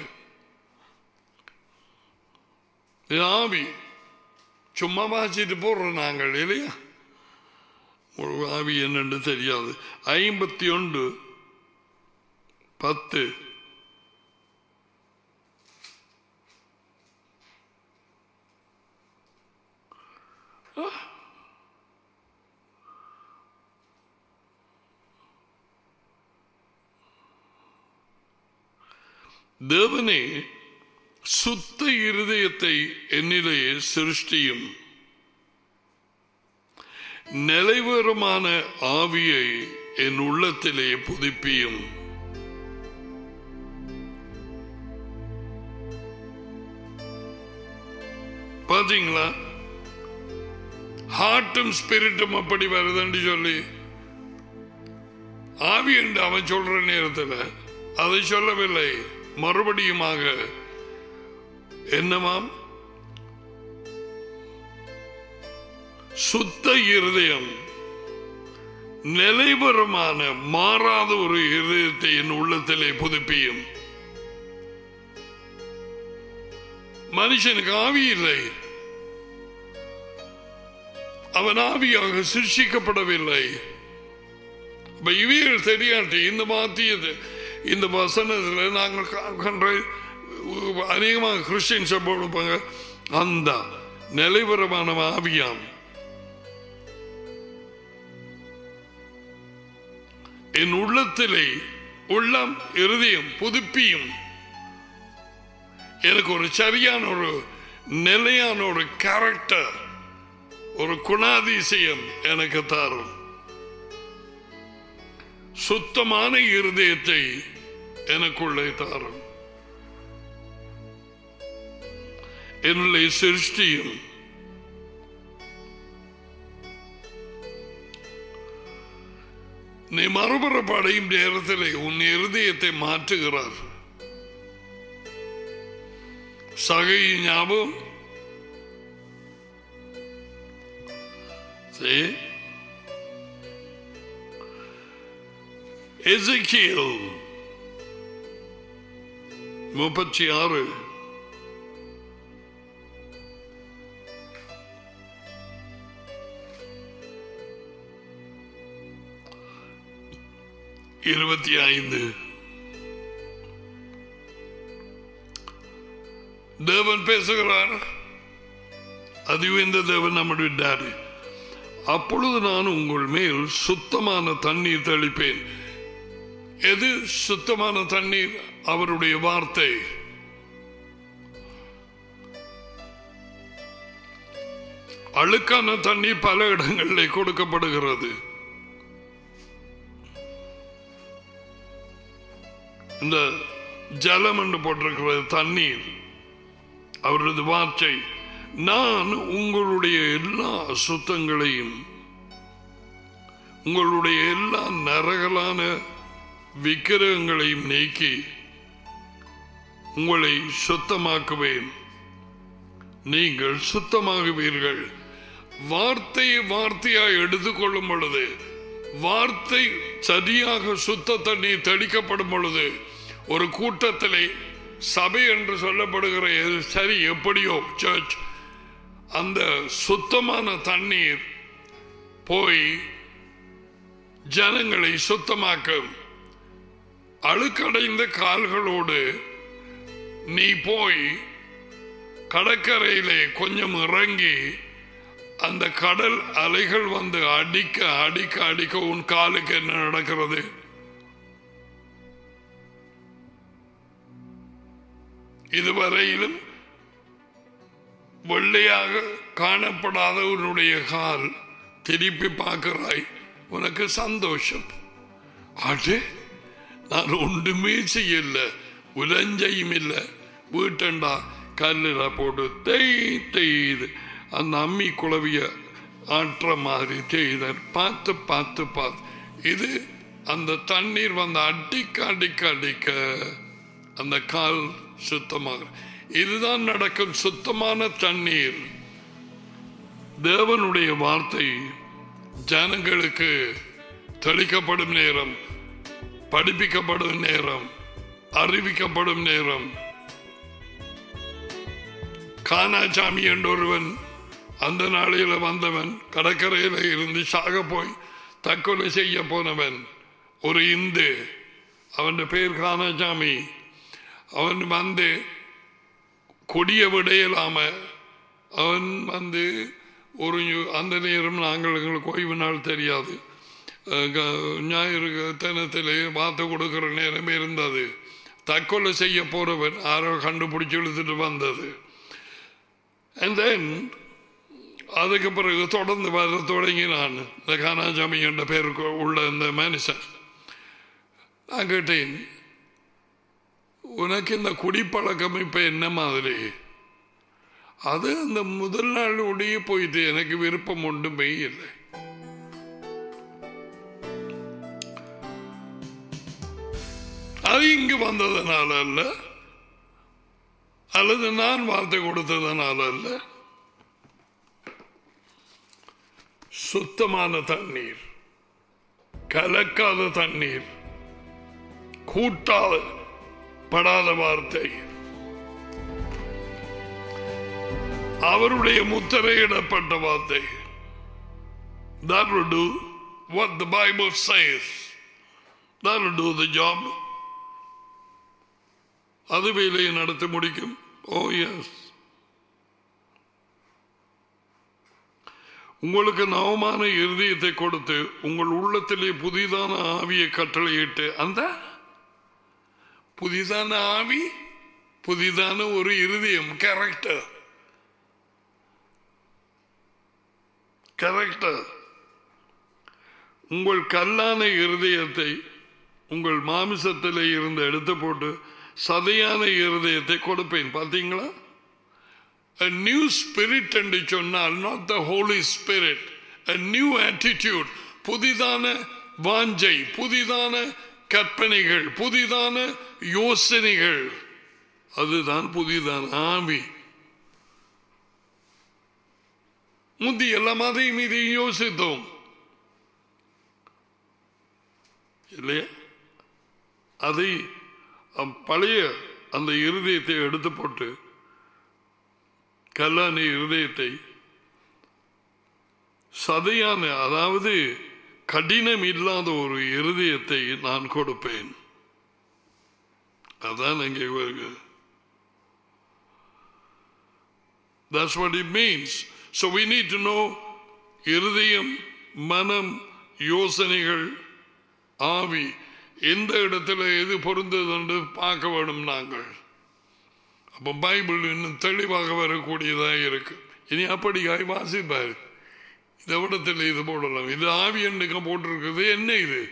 இது ஆவி சும்மா வாசிட்டு போடுறோம் நாங்கள் இல்லையா ஒரு ஆவி என்னன்னு தெரியாது ஐம்பத்தி ஒன்று பத்து தேவனே சுத்த இருதயத்தை என்னிலேயே சிருஷ்டியும் நிலைவரமான ஆவியை என் உள்ளத்திலே புதுப்பியும் பாத்தீங்களா ஹார்ட்டும் ஸ்பிரிட்டும் அப்படி வருதுன்னு சொல்லி ஆவி என்று அவன் சொல்ற நேரத்தில் அதை சொல்லவில்லை மறுபடியுமாக என்னமாம் சுத்த இருதயம் நிலைவரமான மாறாத ஒரு இருதயத்தை என் உள்ளத்திலே புதுப்பியும் மனுஷனுக்கு ஆவி இல்லை அவன் ஆவியாக சிருஷிக்கப்படவில்லை அப்ப இவைகள் தெரியாட்டி இந்த மாத்தியது இந்த வசனத்தில் நாங்கள் கா- கண்ட அநேகமாக கிறிஸ்டின்ஸை போடுப்பாங்க அந்த நிலைவரமான ஆவியாம் என் உள்ளத்திலே உள்ளம் இருதயம் புதுப்பியும் எனக்கு ஒரு சரியான ஒரு நிலையான ஒரு கேரக்டர் ஒரு குணாதிசயம் எனக்கு தாரும் சுத்தமான இருதயத்தை எனக்குள்ளே தாரும் என்னுடைய சிருஷ்டியும் நீ மறுபுறப்படையும் நேரத்திலே உன் இருதயத்தை மாற்றுகிறார் சகை ஞாபகம் See? எசேக்கியேல் முப்பத்தி ஆறு இருபத்தி ஐந்து தேவன் பேசுகிறார் அதுவும் இந்த தேவன் நம்முடைய டாடி அப்பொழுது நான் உங்கள் மேல் சுத்தமான தண்ணீர் தெளிப்பேன் எது சுத்தமான தண்ணீர் அவருடைய வார்த்தை அழுக்கான தண்ணீர் பல இடங்களில் கொடுக்கப்படுகிறது இந்த ஜலம் என்று போட்டிருக்கிறது தண்ணீர் அவரது வார்த்தை நான் உங்களுடைய எல்லா சுத்தங்களையும் உங்களுடைய எல்லா நரகலான விக்கிரகங்களையும் நீக்கி உங்களை சுத்தமாக்குவேன் நீங்கள் சுத்தமாகுவீர்கள் வார்த்தையை வார்த்தையாய் எடுத்துக்கொள்ளும் பொழுது வார்த்தை சரியாக சுத்த தண்ணீர் தெளிக்கப்படும் பொழுது ஒரு கூட்டத்திலே சபை என்று சொல்லப்படுகிற எது சரி எப்படியோ சர்ச் அந்த சுத்தமான தண்ணீர் போய் ஜனங்களை சுத்தமாக்கும் அழுக்கடைந்த கால்களோடு நீ போய் கடற்கரையிலே கொஞ்சம் இறங்கி அந்த கடல் அலைகள் வந்து அடிக்க அடிக்க அடிக்க உன் காலுக்கு என்ன நடக்கிறது இதுவரையிலும் வெள்ளையாக காணப்படாத உன்னுடைய கால் திருப்பி பார்க்கிறாய் உனக்கு சந்தோஷம் அது நான் ஒன்றுமே செய்யல உலஞ்சையும் இல்லை வீட்டண்டா கல்லில் போட்டு தேய் தேயுது அந்த அம்மி குழவிய ஆற்ற மாதிரி தேய்தல் பார்த்து பார்த்து பார்த்து இது அந்த தண்ணீர் வந்து அடிக்க அடிக்க அடிக்க அந்த கால் சுத்தமாக இதுதான் நடக்கும் சுத்தமான தண்ணீர் தேவனுடைய வார்த்தை ஜனங்களுக்கு தெளிக்கப்படும் நேரம் படிப்பிக்கப்படும் நேரம் அறிவிக்கப்படும் நேரம் கானாசாமி என்றொருவன் அந்த நாளையில வந்தவன் கடற்கரையில இருந்து சாக போய் தற்கொலை செய்ய போனவன் ஒரு இந்து அவன் பேர் கானாசாமி அவன் வந்து கொடிய விடையலாம அவன் வந்து ஒரு அந்த நேரம் நாங்கள் எங்களுக்கு ஓய்வு நாள் தெரியாது அஹ் க- ஞாயிறு தினத்திலே வார்த்தை கொடுக்கிற நேரம் இருந்தது தற்கொலை செய்ய போறவன் யாரோ கண்டுபிடிச்சு இழுத்துட்டு வந்தது அண்ட் தென் அதுக்கு பிறகு தொடர்ந்து வர தொடங்கினான் இந்த கானாசாமி என்ற பேருக்கு உள்ள இந்த மனுஷன் நான் கேட்டேன் உனக்கு இந்த குடிப்பழக்கம் இப்ப என்ன மாதிரி அது அந்த முதல் நாள் ஒடியே போயிட்டு எனக்கு விருப்பம் ஒன்றுமே இல்லை அது இங்கு வந்ததனால அல்ல அல்லது நான் வார்த்தை கொடுத்ததனால அல்ல சுத்தமான தண்ணீர் கலக்காத தண்ணீர் கூட்டாத படாத வார்த்தை அவருடைய முத்திரையிடப்பட்ட வார்த்தை that will do what the bible says that will do the job அது வேலையை நடத்தி முடிக்கும் ஓ எஸ் உங்களுக்கு நவமான இருதயத்தை கொடுத்து உங்கள் உள்ளத்திலே புதிதான ஆவியை கட்டளையிட்டு அந்த புதிதான ஆவி புதிதான ஒரு இருதயம் கேரக்டர் கேரக்டர் உங்கள் கல்லான இருதயத்தை உங்கள் மாமிசத்திலே இருந்து எடுத்து போட்டு சதையான இருதயத்தை கொடுப்பேன் பார்த்தீங்களா a new spirit என்று சொன்னால் not the holy spirit a new attitude புதிதான வாஞ்சை புதிதான கற்பனைகள் புதிதான யோசனைகள் அதுதான் புதிதான ஆவி முந்தி எல்லாம் அதையும் இதையும் யோசித்தோம் இல்லையா அதை அம் பழைய அந்த இருதயத்தை எடுத்து போட்டு கல்லானி இருதயத்தை சதையான அதாவது கடினம் இல்லாத ஒரு இருதயத்தை நான் கொடுப்பேன் அதான் இங்கே வருகிறது That's what it means. So we need to know இருதயம் மனம் யோசனைகள் ஆவி எந்த இடத்துல எது பொருந்தது என்று பார்க்க வேண்டும் நாங்கள் அப்போ பைபிள் இன்னும் தெளிவாக வரக்கூடியதாக இருக்கு இனி அப்படியாய் வாசிப்பார் இந்த இடத்துல இது போடலாம் இது ஆவி எண்ணுக்க போட்டிருக்கிறது என்ன இது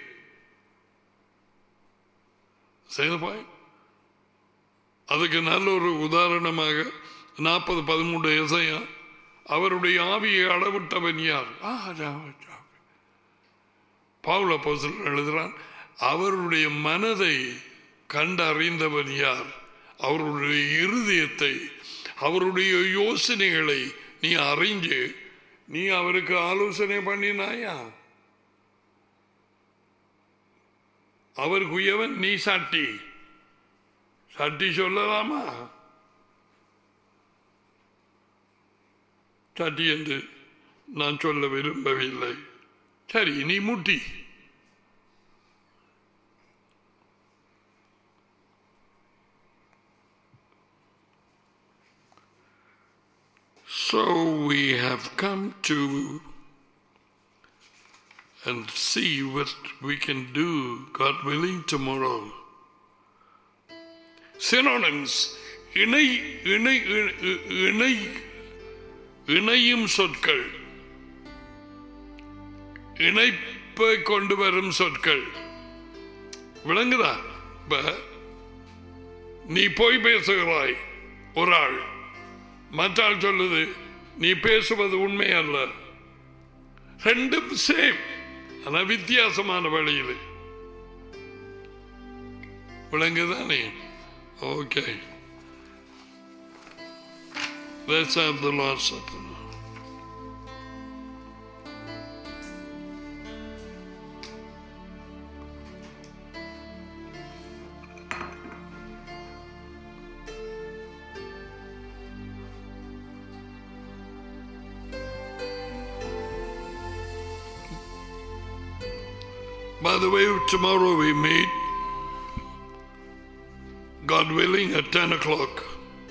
செய்தபாய் அதுக்கு நல்ல ஒரு உதாரணமாக நாற்பது பதிமூன்று இசையா அவருடைய ஆவியை அளவிட்டவன் யார் ஆ, ரா- ரா. பவுல போசல் எழுதுகிறான் அவருடைய மனதை கண்டறிந்தவன் யார் அவருடைய இருதயத்தை அவருடைய யோசனைகளை நீ அறிஞ்சு நீ அவருக்கு ஆலோசனை பண்ணினாயா அவர் குயவன் நீ சாட்டி சாட்டி சொல்லலாமா சாட்டி என்று நான் சொல்ல விரும்பவில்லை சரி நீ முட்டி So we have come to and see what we can do, God willing, tomorrow. Synonyms. இணை இணை இ- இணை இணையும் சொற்கள் இணைப்பை கொண்டு வரும் சொற்கள் விளங்குதா இப்ப நீ போய் பேசுகிறாய் ஒரு ஆள் மற்றாள் சொல்லுது நீ பேசுவது உண்மை அல்ல ரெண்டும் சேம் ஆனா வித்தியாசமான வழியில் விளங்குதானே okay Let's have the Lord's Supper. now. By the way, tomorrow we meet, God willing, at 10 o'clock.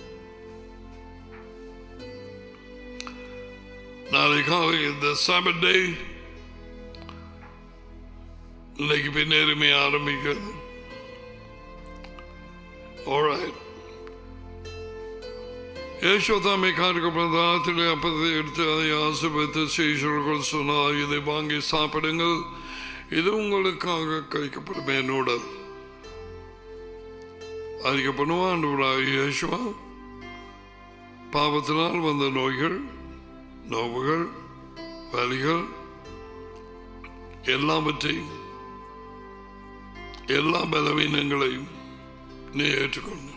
நாளைக்காக இந்த சாபட்டே இன்னைக்கு பின்னேறுமே ஆரம்பிக்கிறது Alright. யசோதாமை காண்கப்பதாத்திலே அப்பத்தை எடுத்து அதை ஆசிர்வதித்து சீஷர்கள் சொன்னார் இதை வாங்கி சாப்பிடுங்கள் இது உங்களுக்காக கழிக்கப்படும் என்னோட அறிக்கப்படுவான் ஆண்டவராக இயேசுவா பாவத்தினால் வந்த நோய்கள் நோவுகள் வலிகள் எல்லாவற்றையும் எல்லா பலவீனங்களையும் நீ ஏற்றுக்கொண்டு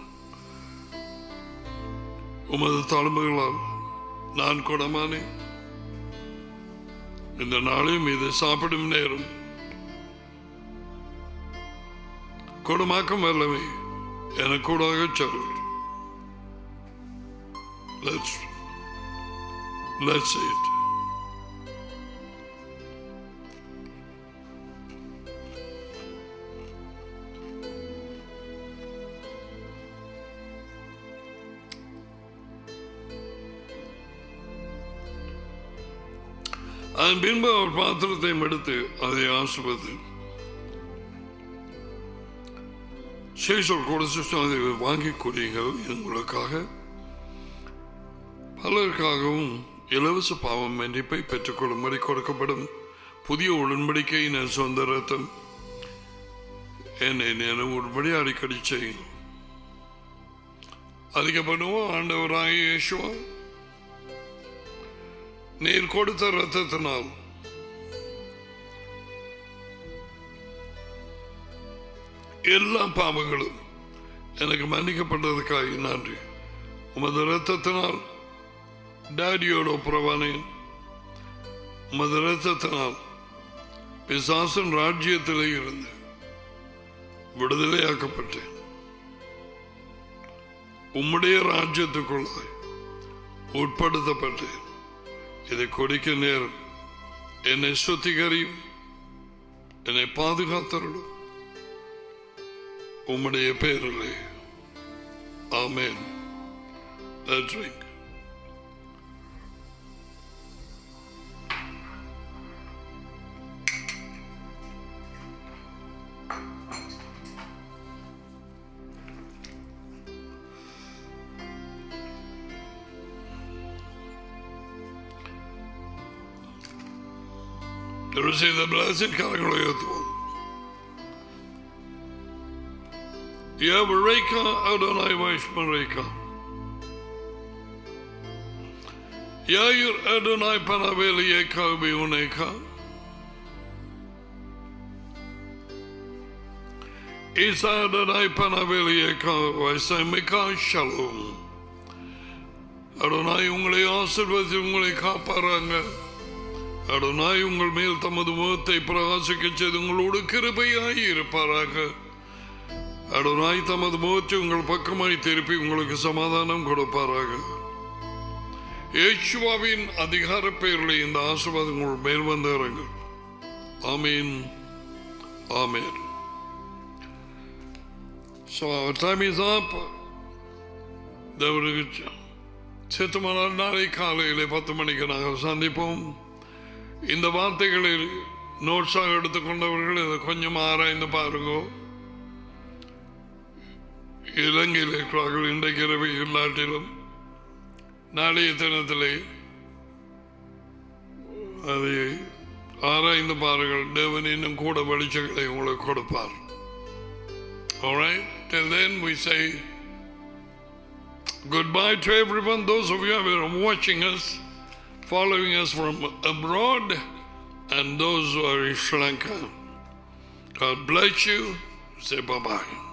உமது தழும்புகளால் நான் குணமானேன் இந்த நாளையும் இது சாப்பிடும் நேரம் குணமாக்கும் வல்லமை எனக்கு கூடாக சொல்லு Let's let's see it. அதன் பின்பு அவர் பாத்திரத்தை எடுத்து அதை ஆசுவது சேஷல் கொடுத்து அதை வாங்கி குடியுங்கள் இது உங்களுக்காக பலருக்காகவும் இலவச பாவம் மன்னிப்பை பெற்றுக்கொள்ளும்படி கொடுக்கப்படும் புதிய உடன்படிக்கையின் சொந்த ரத்தம் என்னை நினைவுபடி அடிக்கடி செய்யும் அதிகப்படுவோம் ஆண்டவராக இயேசுவா நீர் கொடுத்த ரத்தத்தினால் எல்லா பாவங்களும் எனக்கு மன்னிக்கப்பட்டதுக்காக நன்றி உமது ரத்தத்தினால் டாடியோட ஒப்புரவானேன் உமது ரத்தத்தினால் பிசாசன் ராஜ்யத்திலே இருந்து விடுதலையாக்கப்பட்டேன் உம்முடைய ராஜ்யத்துக்குள்ளாய் உட்படுத்தப்பட்டேன் இதை கொடுக்க நேரம் என்னை சுத்திகரியும் என்னை பாதுகாத்தருடும் உம்முடைய பேரிலே ஆமேன் Let's drink. To receive the blessing, கரங்களை உயர்த்துவோம் Yavareka Adonai Vaishmareka. Yair Adonai Panavelieka Biuneka. Isa Adonai Panavelieka Vaisamika Shalom. Adonai உங்களை ஆசிர்வதி உங்களை காப்பாராங்க அடனாய் உங்கள் மேல் தமது முகத்தை பிரகாசிக்க செய்து உங்களோடு கிருபையாய் இருப்பாராக அடனாய் தமது முகத்தை உங்கள் பக்கமாய் திருப்பி உங்களுக்கு சமாதானம் கொடுப்பாராக ஏச்சுவாவின் அதிகார பெயரில் இந்த ஆசிர்வாதம் உங்கள் மேல் வந்து இறங்கு ஆமீன் ஆமீன் So our time is up. தேவனுக்கு சித்தமானால் நாளை காலையிலே பத்து மணிக்கு நாங்கள் சந்திப்போம் இந்த வார்த்தைகளில் நோட்ஸாக எடுத்துக்கொண்டவர்கள் இதை கொஞ்சம் ஆராய்ந்து பாருங்க இலங்கையில் இருக்கிறார்கள் இன்றைக்கு இரவு இல்லாட்டிலும் நாளைய தினத்திலே அதை ஆராய்ந்து பாருங்கள் தேவன் இன்னும் கூட வெளிச்சங்களை உங்களுக்கு கொடுப்பார் Alright, till then we say goodbye to everyone, those of you who are watching us, following us from abroad, and those who are in Sri Lanka. God bless you. Say bye bye.